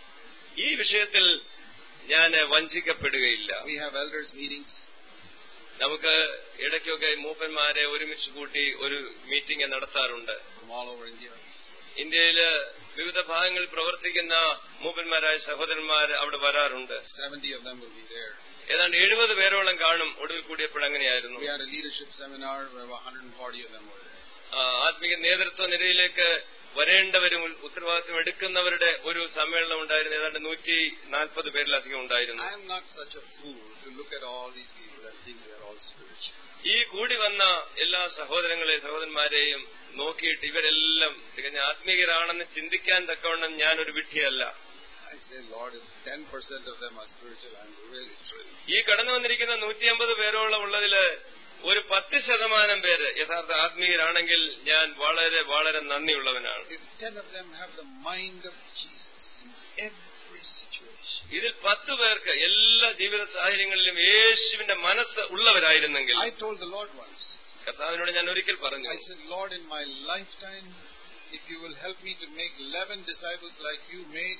ഈ വിഷയത്തിൽ ഞാൻ വഞ്ചിക്കപ്പെടുകയില്ല We have elders meetings. നമുക്ക് ഇടയ്ക്കൊക്കെ മൂപ്പന്മാരെ ഒരുമിച്ച് കൂട്ടി ഒരു മീറ്റിംഗ് നടത്താറുണ്ട് from all over India. ഇന്ത്യയില് വിവിധ ഭാഗങ്ങളിൽ പ്രവർത്തിക്കുന്ന മൂപ്പന്മാരായ സഹോദരന്മാർ അവിടെ വരാറുണ്ട് 70 of them will be there. ഏതാണ്ട് എഴുപത് പേരോളം കാണും ഒടുവിൽ കൂടിയപ്പോൾ അങ്ങനെയായിരുന്നു We had a leadership seminar where 140 of them were there. ആ, ആത്മീയ നേതൃത്വ നിരയിലേക്ക് വരേണ്ടവരും ഉൽ- ഉത്തരവാദിത്വം എടുക്കുന്നവരുടെ ഒരു സമ്മേളനം ഉണ്ടായിരുന്നു ഏതാണ്ട് നൂറ്റി നാൽപ്പത് പേരിലധികം ഉണ്ടായിരുന്നു I am not such a fool to look at all these people and think they are all spiritual. ഈ കൂടി വന്ന എല്ലാ സഹോദരങ്ങളെയും സഹോദരന്മാരെയും നോക്കിയിട്ട് ഇവരെല്ലാം തികഞ്ഞ ആത്മീയരാണെന്ന് ചിന്തിക്കാൻ തക്കവണ്ണം ഞാനൊരു വിഡ്ഢിയല്ല I say, Lord, if 10% of them are spiritual, I'm really thrilled. ഈ കടന്നു വന്നിരിക്കുന്ന നൂറ്റി അമ്പത് പേരോളം ഉള്ളതില് ഒരു പത്ത് ശതമാനം പേര് യഥാർത്ഥ ആത്മീയരാണെങ്കിൽ ഞാൻ വളരെ വളരെ നന്ദിയുള്ളവനാണ് If 10 of them have the mind of Jesus in every situation, ഇതിൽ പത്ത് പേർക്ക് എല്ലാ ജീവിത സാഹചര്യങ്ങളിലും യേശുവിന്റെ മനസ്സ് ഉള്ളവരായിരുന്നെങ്കിൽ I told the Lord once, കർത്താവിനോട് ഞാൻ ഒരിക്കൽ പറഞ്ഞു I said, Lord, in my lifetime, if you will help me to make 11 disciples like you made,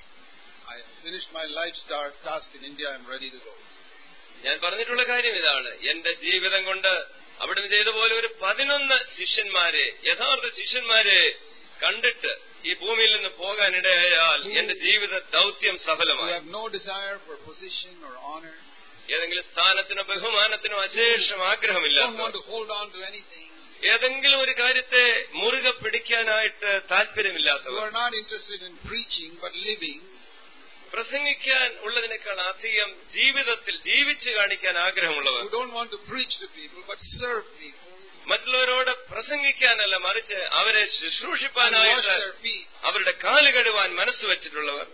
I have finished my life's tar- task in India, I'm ready to go. ഞാൻ പറഞ്ഞിട്ടുള്ള കാര്യം ഇതാണ് എന്റെ ജീവിതം കൊണ്ട് അവിടുന്ന് ചെയ്ത പോലെ ഒരു പതിനൊന്ന് ശിഷ്യന്മാരെ യഥാർത്ഥ ശിഷ്യന്മാരെ കണ്ടിട്ട് ഈ ഭൂമിയിൽ നിന്ന് പോകാനിടയായാൽ എന്റെ ജീവിത ദൗത്യം Who സഫലമായി have no desire for position or honor, ഏതെങ്കിലും സ്ഥാനത്തിനോ ബഹുമാനത്തിനോ അശേഷം don't want ആഗ്രഹമില്ലാത്ത to hold on to anything. ഏതെങ്കിലും ഒരു കാര്യത്തെ മുറുകെ പിടിക്കാനായിട്ട് Who താല്പര്യമില്ലാത്തവർ are not interested in preaching but living, പ്രസംഗിക്കാൻ ഉള്ളതിനേക്കാൾ അധികം ജീവിതത്തിൽ ജീവിച്ചു കാണിക്കാൻ ആഗ്രഹമുള്ളവർ who don't want to preach to people but serve people മറ്റുള്ളവരോട് പ്രസംഗിക്കാനല്ല മറിച്ച് അവരെ and wash ശുശ്രൂഷിപ്പാനായിട്ട് their feet. അവരുടെ കാല് കഴുവാൻ മനസ്സ് വെച്ചിട്ടുള്ളവർ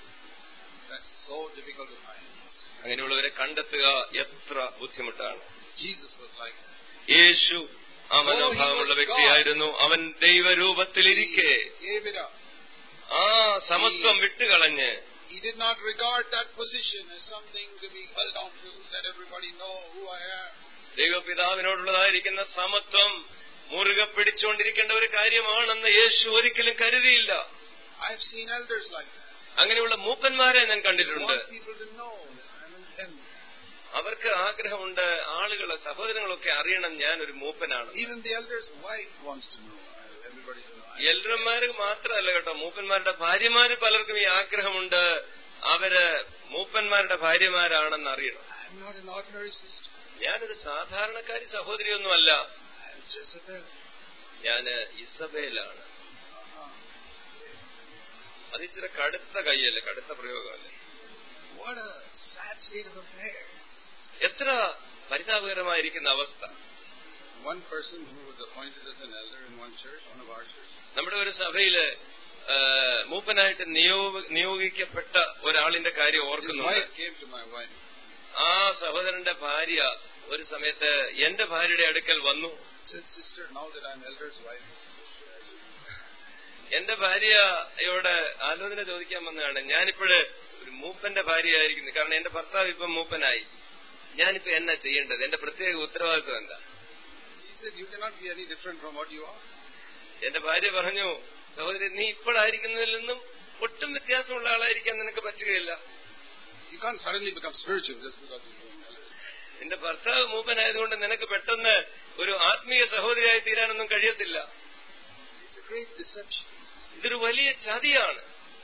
That's so difficult to find. അങ്ങനെയുള്ളവരെ കണ്ടെത്തുക എത്ര ബുദ്ധിമുട്ടാണ് Jesus was like that. യേശു ആ മനോഭാവമുള്ള വ്യക്തിയായിരുന്നു അവൻ ദൈവരൂപത്തിലിരിക്കെ Gave it up. ആ സമത്വം വിട്ടുകളഞ്ഞ് He did not regard that position as something to be held on to, let everybody know who I am. ദൈവപിതാവിനോടുള്ളതായിരിക്കുന്ന സമത്വം മുറുകെ പിടിച്ചുകൊണ്ടിരിക്കേണ്ട ഒരു കാര്യമാണെന്ന് യേശു ഒരിക്കലും കരുതിയില്ല I've seen elders like that. അങ്ങനെയുള്ള മൂപ്പന്മാരെ ഞാൻ I കണ്ടിട്ടുണ്ട് want people to know that I'm an elder. അവർക്ക് ആഗ്രഹമുണ്ട് ആളുകളെ സഹോദരങ്ങളൊക്കെ അറിയണം ഞാൻ ഒരു മൂപ്പനാണ് Even the elder's wife wants to know. Everybody to know. I- എൽഡർമാർക്ക് മാത്രമല്ല കേട്ടോ മൂപ്പന്മാരുടെ ഭാര്യമാര് പലർക്കും ഈ ആഗ്രഹമുണ്ട് അവര് മൂപ്പന്മാരുടെ ഭാര്യമാരാണെന്ന് അറിയണം I'm not an ordinary sister. ഞാനൊരു സാധാരണക്കാരി സഹോദരിയൊന്നുമല്ല I'm Jezebel. ഞാന് ഇസബേലാണ് Uh-huh. അത് ഇച്ചിരി കടുത്ത കൈയല്ലേ കടുത്ത പ്രയോഗമല്ലേ What a sad state of affairs. എത്ര പരിതാപകരമായിരിക്കുന്ന അവസ്ഥ One person who was appointed as an elder in one church, one of our churches, നമ്മുടെ ഒരു സഭയില് ആ, മൂപ്പനായിട്ട് നിയോഗ- നിയോഗിക്കപ്പെട്ട ഒരാളിന്റെ കാര്യം his ഓർക്കുന്നുണ്ട് wife came to my wife. ആ സഹോദരന്റെ ഭാര്യ ഒരു സമയത്ത് എന്റെ ഭാര്യയുടെ അടുക്കൽ വന്നു Said, Sister, now that I'm elder's wife, എന്റെ ഭാര്യയോട് ആലോചന ചോദിക്കാൻ വന്നതാണ് ഞാനിപ്പോഴ് ഒരു മൂപ്പന്റെ ഭാര്യയായിരിക്കുന്നു കാരണം എന്റെ ഭർത്താവ് ഇപ്പം മൂപ്പനായി ഞാനിപ്പോ എന്നാ ചെയ്യേണ്ടത് എന്റെ പ്രത്യേക ഉത്തരവാദിത്വം എന്താ he said, You cannot be any different from what you are. എന്റെ ഭാര്യ പറഞ്ഞു സഹോദരി നീ ഇപ്പോഴായിരിക്കുന്നതിൽ നിന്നും ഒട്ടും വ്യത്യാസമുള്ള ആളായിരിക്കാൻ നിനക്ക് പറ്റുകയില്ല You can't suddenly become spiritual just because you're doing elder. നിന്റെ ഭർത്താവ് മൂപ്പനായതുകൊണ്ട് നിനക്ക് പെട്ടെന്ന് ഒരു ആത്മീയ സഹോദരിയായി തീരാനൊന്നും കഴിയത്തില്ല It's a great deception. ഇതൊരു വലിയ ചതിയാണ്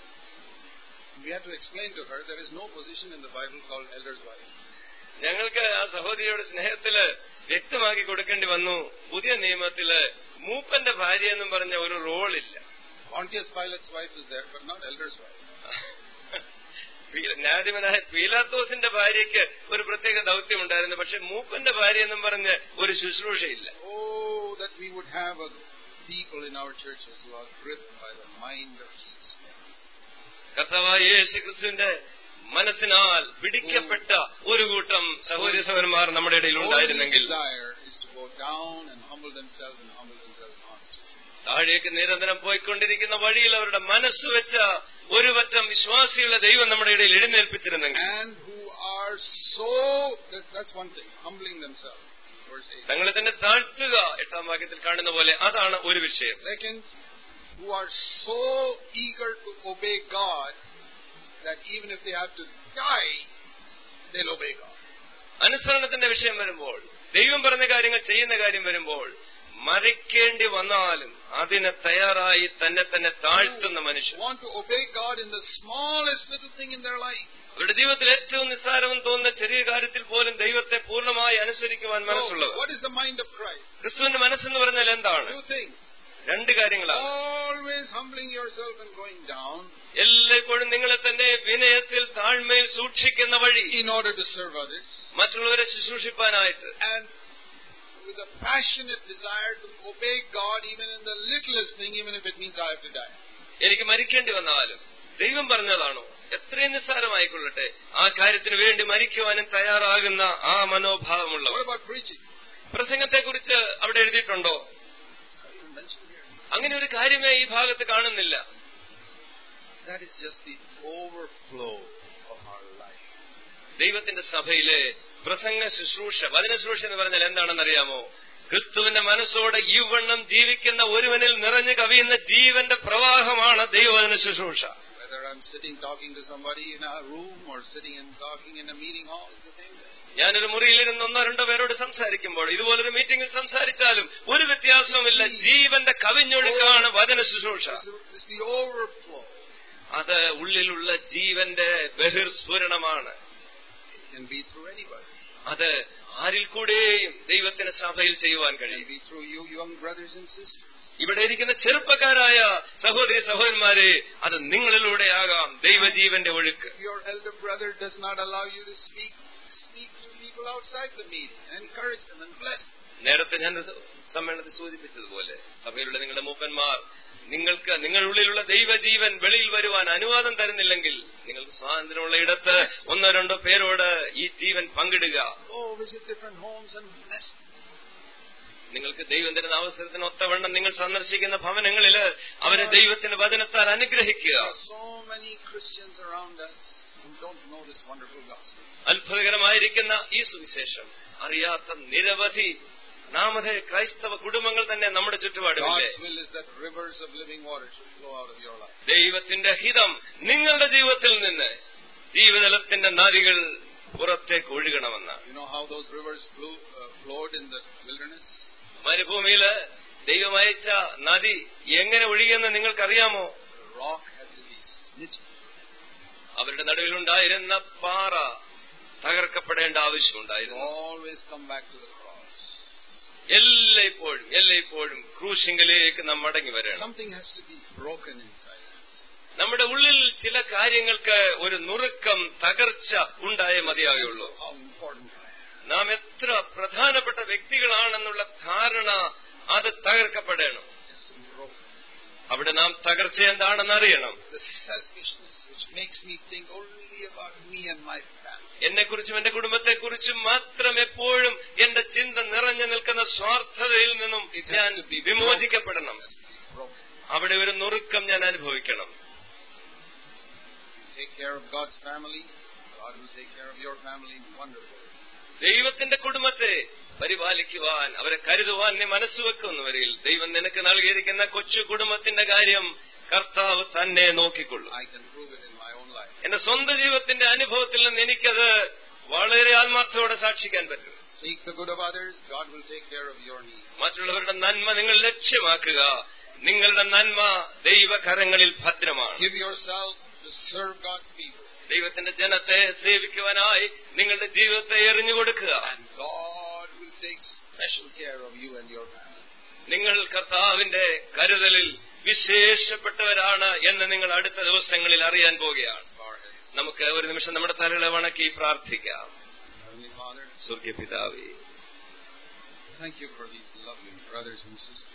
We had to explain to her there is no position in the Bible called elder's wife. ഞങ്ങൾക്ക് ആ സഹോദരിയുടെ സ്നേഹത്തില് വ്യക്തമാക്കി കൊടുക്കേണ്ടി വന്നു പുതിയ നിയമത്തില് മൂപ്പന്റെ ഭാര്യ എന്നും പറഞ്ഞ ഒരു റോളില്ല Pontius Pilate's wife is there, but not elder's wife. പീ- ന്യായാധിപനായ പീലാത്തോസിന്റെ ഭാര്യയ്ക്ക് ഒരു പ്രത്യേക ദൗത്യമുണ്ടായിരുന്നു പക്ഷെ മൂപ്പന്റെ ഭാര്യ എന്നും പറഞ്ഞ് ഒരു ശുശ്രൂഷയില്ല Oh, that we would have a people in our churches who are gripped by the mind of Jesus Christ. കർത്താവായ യേശു ക്രിസ്തുവിന്റെ മനസ്സിനാൽ പിടിക്കപ്പെട്ട ഒരു കൂട്ടം സഹോദരി സഹോദരന്മാർ നമ്മുടെ ഇടയിൽ Only ഉണ്ടായിരുന്നെങ്കിൽ desire is to go down and humble themselves and humble themselves constantly. താഴേക്ക് നിരന്തരം പോയിക്കൊണ്ടിരിക്കുന്ന വഴിയിൽ അവരുടെ മനസ്സ് വെച്ച ഒരു പറ്റം വിശ്വാസികളെ ദൈവം നമ്മുടെ ഇടയിൽ എഴുന്നേൽപ്പിച്ചിരുന്നെങ്കിൽ And who are so, that, that's one thing, humbling themselves. Verse 8. തങ്ങളെ തന്നെ താഴ്ത്തുക എട്ടാം വാക്യത്തിൽ കാണുന്ന പോലെ അതാണ് ഒരു വിഷയം Second, who are so eager to obey God that even if they have to die, they'll obey God. അനുസരണത്തിന്റെ വിഷയം വരുമ്പോൾ ദൈവം പറഞ്ഞ കാര്യങ്ങൾ ചെയ്യുന്ന കാര്യം വരുമ്പോൾ മരിക്കേണ്ടി വന്നാലും അതിന് തയ്യാറായി തന്നെ തന്നെ താഴ്ത്തുന്ന മനുഷ്യൻ Want to obey God in the smallest little thing in their life. അവരുടെ ജീവിതത്തിൽ ഏറ്റവും നിസ്സാരവും തോന്നുന്ന ചെറിയ കാര്യത്തിൽ പോലും ദൈവത്തെ പൂർണ്ണമായി അനുസരിക്കുവാൻ So, മനസ്സുള്ളവർ what is the mind of Christ? ക്രിസ്തുവിന്റെ മനസ്സെന്ന് പറഞ്ഞാൽ എന്താണ് Two things. രണ്ട് കാര്യങ്ങളാണ് Always humbling yourself and going down എല്ലായ്പ്പോഴും നിങ്ങളെ തന്നെ വിനയത്തിൽ താഴ്മയിൽ സൂക്ഷിക്കുന്ന വഴി in order to serve others. മറ്റുള്ളവരെ ശുശ്രൂഷിപ്പാനായിട്ട് And with a passionate desire to obey God even in the littlest thing, even if it means I have to die. എനിക്ക് മരിക്കേണ്ടി വന്നാലും ദൈവം പറഞ്ഞതാണോ എത്രയും നിസ്സാരമായിക്കൊള്ളട്ടെ ആ കാര്യത്തിന് വേണ്ടി മരിക്കുവാനും തയ്യാറാകുന്ന ആ What മനോഭാവമുള്ളവർ about preaching? പ്രസംഗത്തെക്കുറിച്ച് അവിടെ എഴുതിയിട്ടുണ്ടോ It's not even mentioned here. അങ്ങനെ ഒരു കാര്യമേ ഈ ഭാഗത്ത് കാണുന്നില്ല That is just the overflow of our life. ദൈവത്തിന്റെ സഭയിലെ പ്രസംഗ ശുശ്രൂഷ വചന ശുശ്രൂഷ എന്ന് പറഞ്ഞാൽ എന്താണെന്നറിയാമോ ക്രിസ്തുവിന്റെ മനസ്സോടെ ഈ വണ്ണം ജീവിക്കുന്ന ഒരുവനിൽ നിറഞ്ഞു കവിയുന്ന ജീവന്റെ പ്രവാഹമാണ് ദൈവവചന ശുശ്രൂഷ Whether I'm sitting talking to somebody in a room or sitting and talking in a meeting hall, it's the same thing. ഞാനൊരു മുറിയിലിരുന്ന് ഒന്നോ രണ്ടോ പേരോട് സംസാരിക്കുമ്പോൾ ഇതുപോലൊരു മീറ്റിംഗിൽ സംസാരിച്ചാലും ഒരു വ്യത്യാസവുമില്ല ജീവന്റെ കവിഞ്ഞൊഴുക്കാണ് വചന ശുശ്രൂഷ It's, it's the overflow. അത് ഉള്ളിലുള്ള ജീവന്റെ ബഹിർസ്ഫുരണമാണ് It can be through anybody. അത് ആരിൽ കൂടെയും ദൈവത്തിന് സഭയിൽ ചെയ്യുവാൻ It can കഴിയും be through you, young brothers and sisters. ഇവിടെ ഇരിക്കുന്ന ചെറുപ്പക്കാരായ സഹോദരി സഹോദരന്മാരെ അത് നിങ്ങളിലൂടെയാകാം ദൈവജീവന്റെ ഒഴുക്ക് If your elder brother does not allow you to speak, speak to people outside the meeting. Encourage them and bless them. നേരത്തെ ഞാൻ സമ്മേളനത്തിൽ സൂചിപ്പിച്ചതുപോലെ സഭയിലുള്ള നിങ്ങളുടെ മൂപ്പന്മാർ നിങ്ങൾക്ക് നിങ്ങളുള്ളിലുള്ള ദൈവജീവൻ വെളിയിൽ വരുവാൻ അനുവാദം തരുന്നില്ലെങ്കിൽ നിങ്ങൾക്ക് സ്വാതന്ത്ര്യമുള്ള ഇടത്ത് ഒന്നോ രണ്ടോ പേരോട് ഈ ജീവൻ പങ്കിടുക Go visit different homes and bless them. നിങ്ങൾക്ക് ദൈവം തരുന്ന അവസരത്തിന് ഒത്തവണ്ണം നിങ്ങൾ സന്ദർശിക്കുന്ന ഭവനങ്ങളില് അവരെ ദൈവത്തിന്റെ വചനത്താൽ അനുഗ്രഹിക്കുക There are so many Christians around us who don't know this wonderful gospel. അത്ഭുതകരമായിരിക്കുന്ന ഈ സുവിശേഷം അറിയാത്ത നിരവധി നാമധേ ക്രൈസ്തവ കുടുംബങ്ങൾ തന്നെ നമ്മുടെ ചുറ്റുപാടുമില്ലേ God's will is that rivers of living water should flow out of your life. ദൈവത്തിന്റെ ഹിതം നിങ്ങളുടെ ജീവിതത്തിൽ നിന്ന് ജീവജലത്തിന്റെ നദികൾ പുറത്തേക്ക് ഒഴുകണമെന്നാണ് You know how those rivers flew, uh, flowed in the wilderness? മരുഭൂമിയില് ദൈവം അയച്ച നദി എങ്ങനെ ഒഴുകിയെന്ന് നിങ്ങൾക്കറിയാമോ The rock had to be smitten. അവരുടെ നടുവിലുണ്ടായിരുന്ന പാറ തകർക്കപ്പെടേണ്ട To ആവശ്യമുണ്ടായിരുന്നു always come back to the cross. എല്ലായ്പ്പോഴും എല്ലായ്പ്പോഴും ക്രൂശിങ്കിലേക്ക് നാം മടങ്ങി വരണം Something has to be broken inside us. നമ്മുടെ ഉള്ളിൽ ചില കാര്യങ്ങൾക്ക് ഒരു നുറുക്കം തകർച്ച ഉണ്ടായേ മതിയാകുള്ളൂ Sense of how important I am. നാം എത്ര പ്രധാനപ്പെട്ട വ്യക്തികളാണെന്നുള്ള ധാരണ അത് തകർക്കപ്പെടണം Just broken. അവിടെ നാം തകർച്ച എന്താണെന്ന് അറിയണം The selfishness which makes me think only about me and my family. എന്നെക്കുറിച്ചും എന്റെ കുടുംബത്തെക്കുറിച്ചും മാത്രം എപ്പോഴും എന്റെ ചിന്ത നിറഞ്ഞു നിൽക്കുന്ന സ്വാർത്ഥതയിൽ നിന്നും It has ഞാൻ to be വിമോചിക്കപ്പെടണം It has to be broken. അവിടെ ഒരു നുറുക്കം ഞാൻ അനുഭവിക്കണം Take care of God's family. God will take care of your family wonderfully. ദൈവത്തിന്റെ കുടുംബത്തെ പരിപാലിക്കുവാൻ അവരെ കരുതുവാൻ നീ മനസ്സുവെക്കുന്നവരിൽ ദൈവം നിനക്ക് നൽകിയിരിക്കുന്ന കൊച്ചു കുടുംബത്തിന്റെ കാര്യം കർത്താവ് തന്നെ നോക്കിക്കൊള്ളും I can prove it in my own life. എന്റെ സ്വന്തം ജീവിതത്തിന്റെ അനുഭവത്തിൽ നിന്ന് എനിക്കത് വളരെ ആത്മാർത്ഥത്തോടെ സാക്ഷിക്കാൻ പറ്റും Seek the good of others. God will take care of your needs. മറ്റുള്ളവരുടെ നന്മ നിങ്ങൾ ലക്ഷ്യമാക്കുക നിങ്ങളുടെ നന്മ ദൈവകരങ്ങളിൽ ഭദ്രമാണ് Give yourself to serve God's people. ദൈവത്തിന്റെ ജനത്തെ സേവിക്കുവാനായി നിങ്ങളുടെ ജീവിതത്തെ എറിഞ്ഞു കൊടുക്കുക And God will take special care of you and your family. നിങ്ങൾ കർത്താവിന്റെ കരുതലിൽ വിശേഷപ്പെട്ടവരാണ് എന്ന് നിങ്ങൾ അടുത്ത ദിവസങ്ങളിൽ അറിയാൻ പോവുകയാണ് Bow our heads. നമുക്ക് ഒരു നിമിഷം നമ്മുടെ തലകളെ വണക്കി പ്രാർത്ഥിക്കാം Heavenly Father, സ്വർഗപിതാവേ thank you for these lovely brothers and sisters.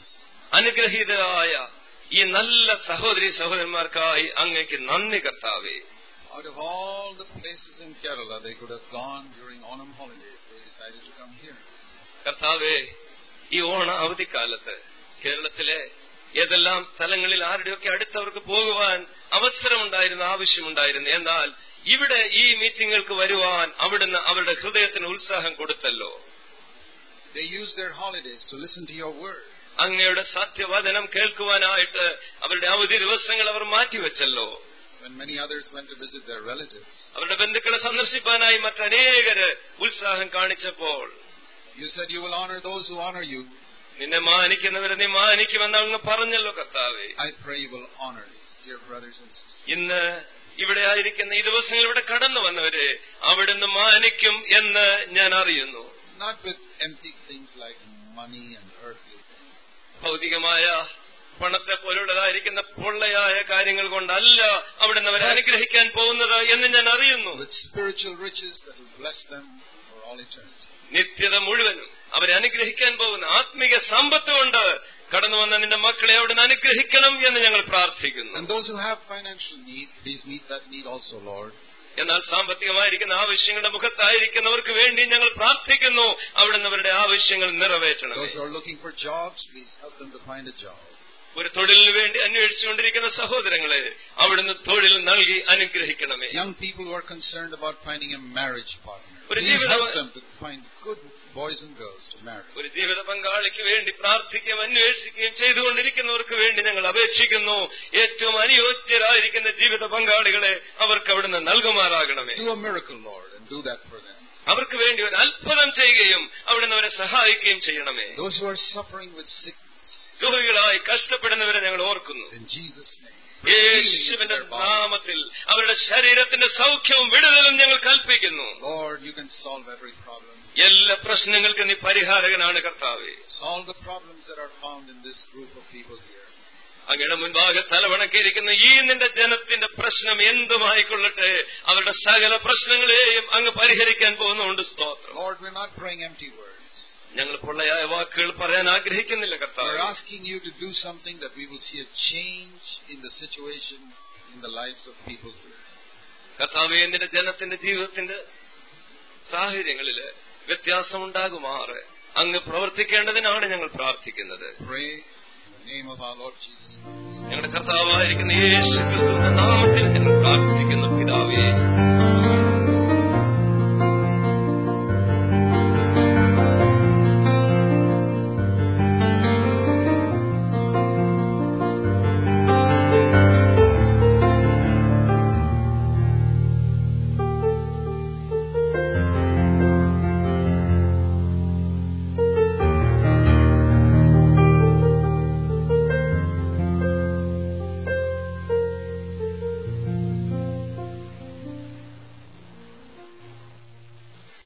അനുഗ്രഹീതരായ ഈ നല്ല സഹോദരി സഹോദരന്മാർക്കായി അങ്ങയ്ക്ക് നന്ദി കർത്താവേ Out of all the places in Kerala they could have gone during Onam holidays, they decided to come here. കർത്താവേ ഈ ഓണ അവധിക്കാലത്ത് കേരളത്തിലെ ഏതെല്ലാം സ്ഥലങ്ങളിൽ ആരുടെയൊക്കെ അടുത്തവർക്ക് പോകുവാൻ അവസരമുണ്ടായിരുന്നു ആവശ്യമുണ്ടായിരുന്നു എന്നാൽ ഇവിടെ ഈ മീറ്റിങ്ങുകൾക്ക് വരുവാൻ അവിടുന്ന് അവരുടെ ഹൃദയത്തിന് ഉത്സാഹം കൊടുത്തല്ലോ They used their holidays to listen to your word. അങ്ങയുടെ സത്യവചനം കേൾക്കുവാനായിട്ട് അവരുടെ അവധി ദിവസങ്ങൾ അവർ മാറ്റിവെച്ചല്ലോ When many others went to visit their relatives, അവരുടെ ബന്ധുക്കളെ സന്ദർശിപ്പാനായി മറ്റനേകര് ഉത്സാഹം കാണിച്ചപ്പോൾ you said you will honor those who honor you. നിന്നെ മാനിക്കുന്നവരെ നീ മാനിക്കുമെന്ന് അങ്ങ് പറഞ്ഞല്ലോ കർത്താവേ I pray you will honor these dear brothers and sisters. ഇന്ന് ഇവിടെ ആയിരിക്കുന്ന ഈ ദിവസങ്ങൾ ഇവിടെ കടന്നു വന്നവരെ അവിടുന്ന് മാനിക്കും എന്ന് ഞാൻ അറിയുന്നു Not with empty things like money and earthly things, ഭൗതികമായ പണത്തെ പോലുള്ളതായിരിക്കുന്ന പൊള്ളയായ കാര്യങ്ങൾ കൊണ്ടല്ല അവിടുന്ന് അവരെ അനുഗ്രഹിക്കാൻ പോകുന്നത് എന്ന് ഞാൻ അറിയുന്നു with spiritual riches that will bless them for all eternity. നിത്യത മുഴുവനും അവരെ അനുഗ്രഹിക്കാൻ പോകുന്ന ആത്മീക സമ്പത്ത് കൊണ്ട് കടന്നു വന്ന നിന്റെ മക്കളെ അവിടുന്ന് അനുഗ്രഹിക്കണം എന്ന് ഞങ്ങൾ പ്രാർത്ഥിക്കുന്നു And those who have financial need, please meet that need also, Lord. എന്നാൽ സാമ്പത്തികമായിരിക്കുന്ന ആവശ്യങ്ങളുടെ മുഖത്തായിരിക്കുന്നവർക്ക് വേണ്ടി ഞങ്ങൾ പ്രാർത്ഥിക്കുന്നു അവിടുന്ന് അവരുടെ ആവശ്യങ്ങൾ നിറവേറ്റണം Those who are looking for jobs, please help them to find a job. ഒരു തൊഴിലിന് വേണ്ടി അന്വേഷിച്ചുകൊണ്ടിരിക്കുന്ന സഹോദരങ്ങളെ അവിടുന്ന് തൊഴിൽ നൽകി അനുഗ്രഹിക്കണമേ Young people who are concerned about finding a marriage partner, ഒരു please ജീവിത- help them to find good boys and girls to marry. ഒരു ജീവിത പങ്കാളിക്ക് വേണ്ടി പ്രാർത്ഥിക്കുകയും അന്വേഷിക്കുകയും ചെയ്തുകൊണ്ടിരിക്കുന്നവർക്ക് വേണ്ടി ഞങ്ങൾ അപേക്ഷിക്കുന്നു ഏറ്റവും അനുയോജ്യരായിരിക്കുന്ന ജീവിത പങ്കാളികളെ അവർക്ക് അവിടുന്ന് നൽകുമാറാകണമേ Do a miracle, Lord, and do that for them. അവർക്ക് വേണ്ടി ഒരു അത്ഭുതം ചെയ്യുകയും അവിടുന്ന് അവരെ സഹായിക്കുകയും ചെയ്യണമേ Those who are suffering with sickness, രോഗികളായി കഷ്ടപ്പെടുന്നവരെ ഞങ്ങൾ ഓർക്കുന്നു in Jesus' name. bring healing into യേശുവിന്റെ their body. നാമത്തിൽ അവരുടെ ശരീരത്തിന്റെ സൗഖ്യവും വിടുതലും ഞങ്ങൾ കൽപ്പിക്കുന്നു Lord, you can solve every problem. എല്ലാ പ്രശ്നങ്ങൾക്കും നീ പരിഹാരകനാണ് കർത്താവേ Solve the problems that are found in this group of people here. അങ്ങയുടെ മുൻപാകെ തലവണക്കിയിരിക്കുന്ന ഈ നിന്റെ ജനത്തിന്റെ പ്രശ്നം എന്തുമായിക്കൊള്ളട്ടെ അവരുടെ സകല പ്രശ്നങ്ങളെയും അങ്ങ് പരിഹരിക്കാൻ പോകുന്നുണ്ട് സ്തോത്രം Lord, we're not praying empty words. ഞങ്ങൾ പൊള്ളയായ വാക്കുകൾ പറയാൻ ആഗ്രഹിക്കുന്നില്ല കർത്താവ് We're asking you to do something that we will see a change in the situation in the lives of people here. കർത്താവേ നിന്റെ ജനത്തിന്റെ ജീവിതത്തിന്റെ സാഹചര്യങ്ങളില് വ്യത്യാസമുണ്ടാകുമാറ് അങ്ങ് പ്രവർത്തിക്കേണ്ടതിനാണ് ഞങ്ങൾ പ്രാർത്ഥിക്കുന്നത് Pray in the name of our Lord Jesus Christ. ഞങ്ങളുടെ കർത്താവായിരിക്കുന്ന യേശു ക്രിസ്തുവിന്റെ നാമത്തിൽ ഞങ്ങൾ പ്രാർത്ഥിക്കുന്നു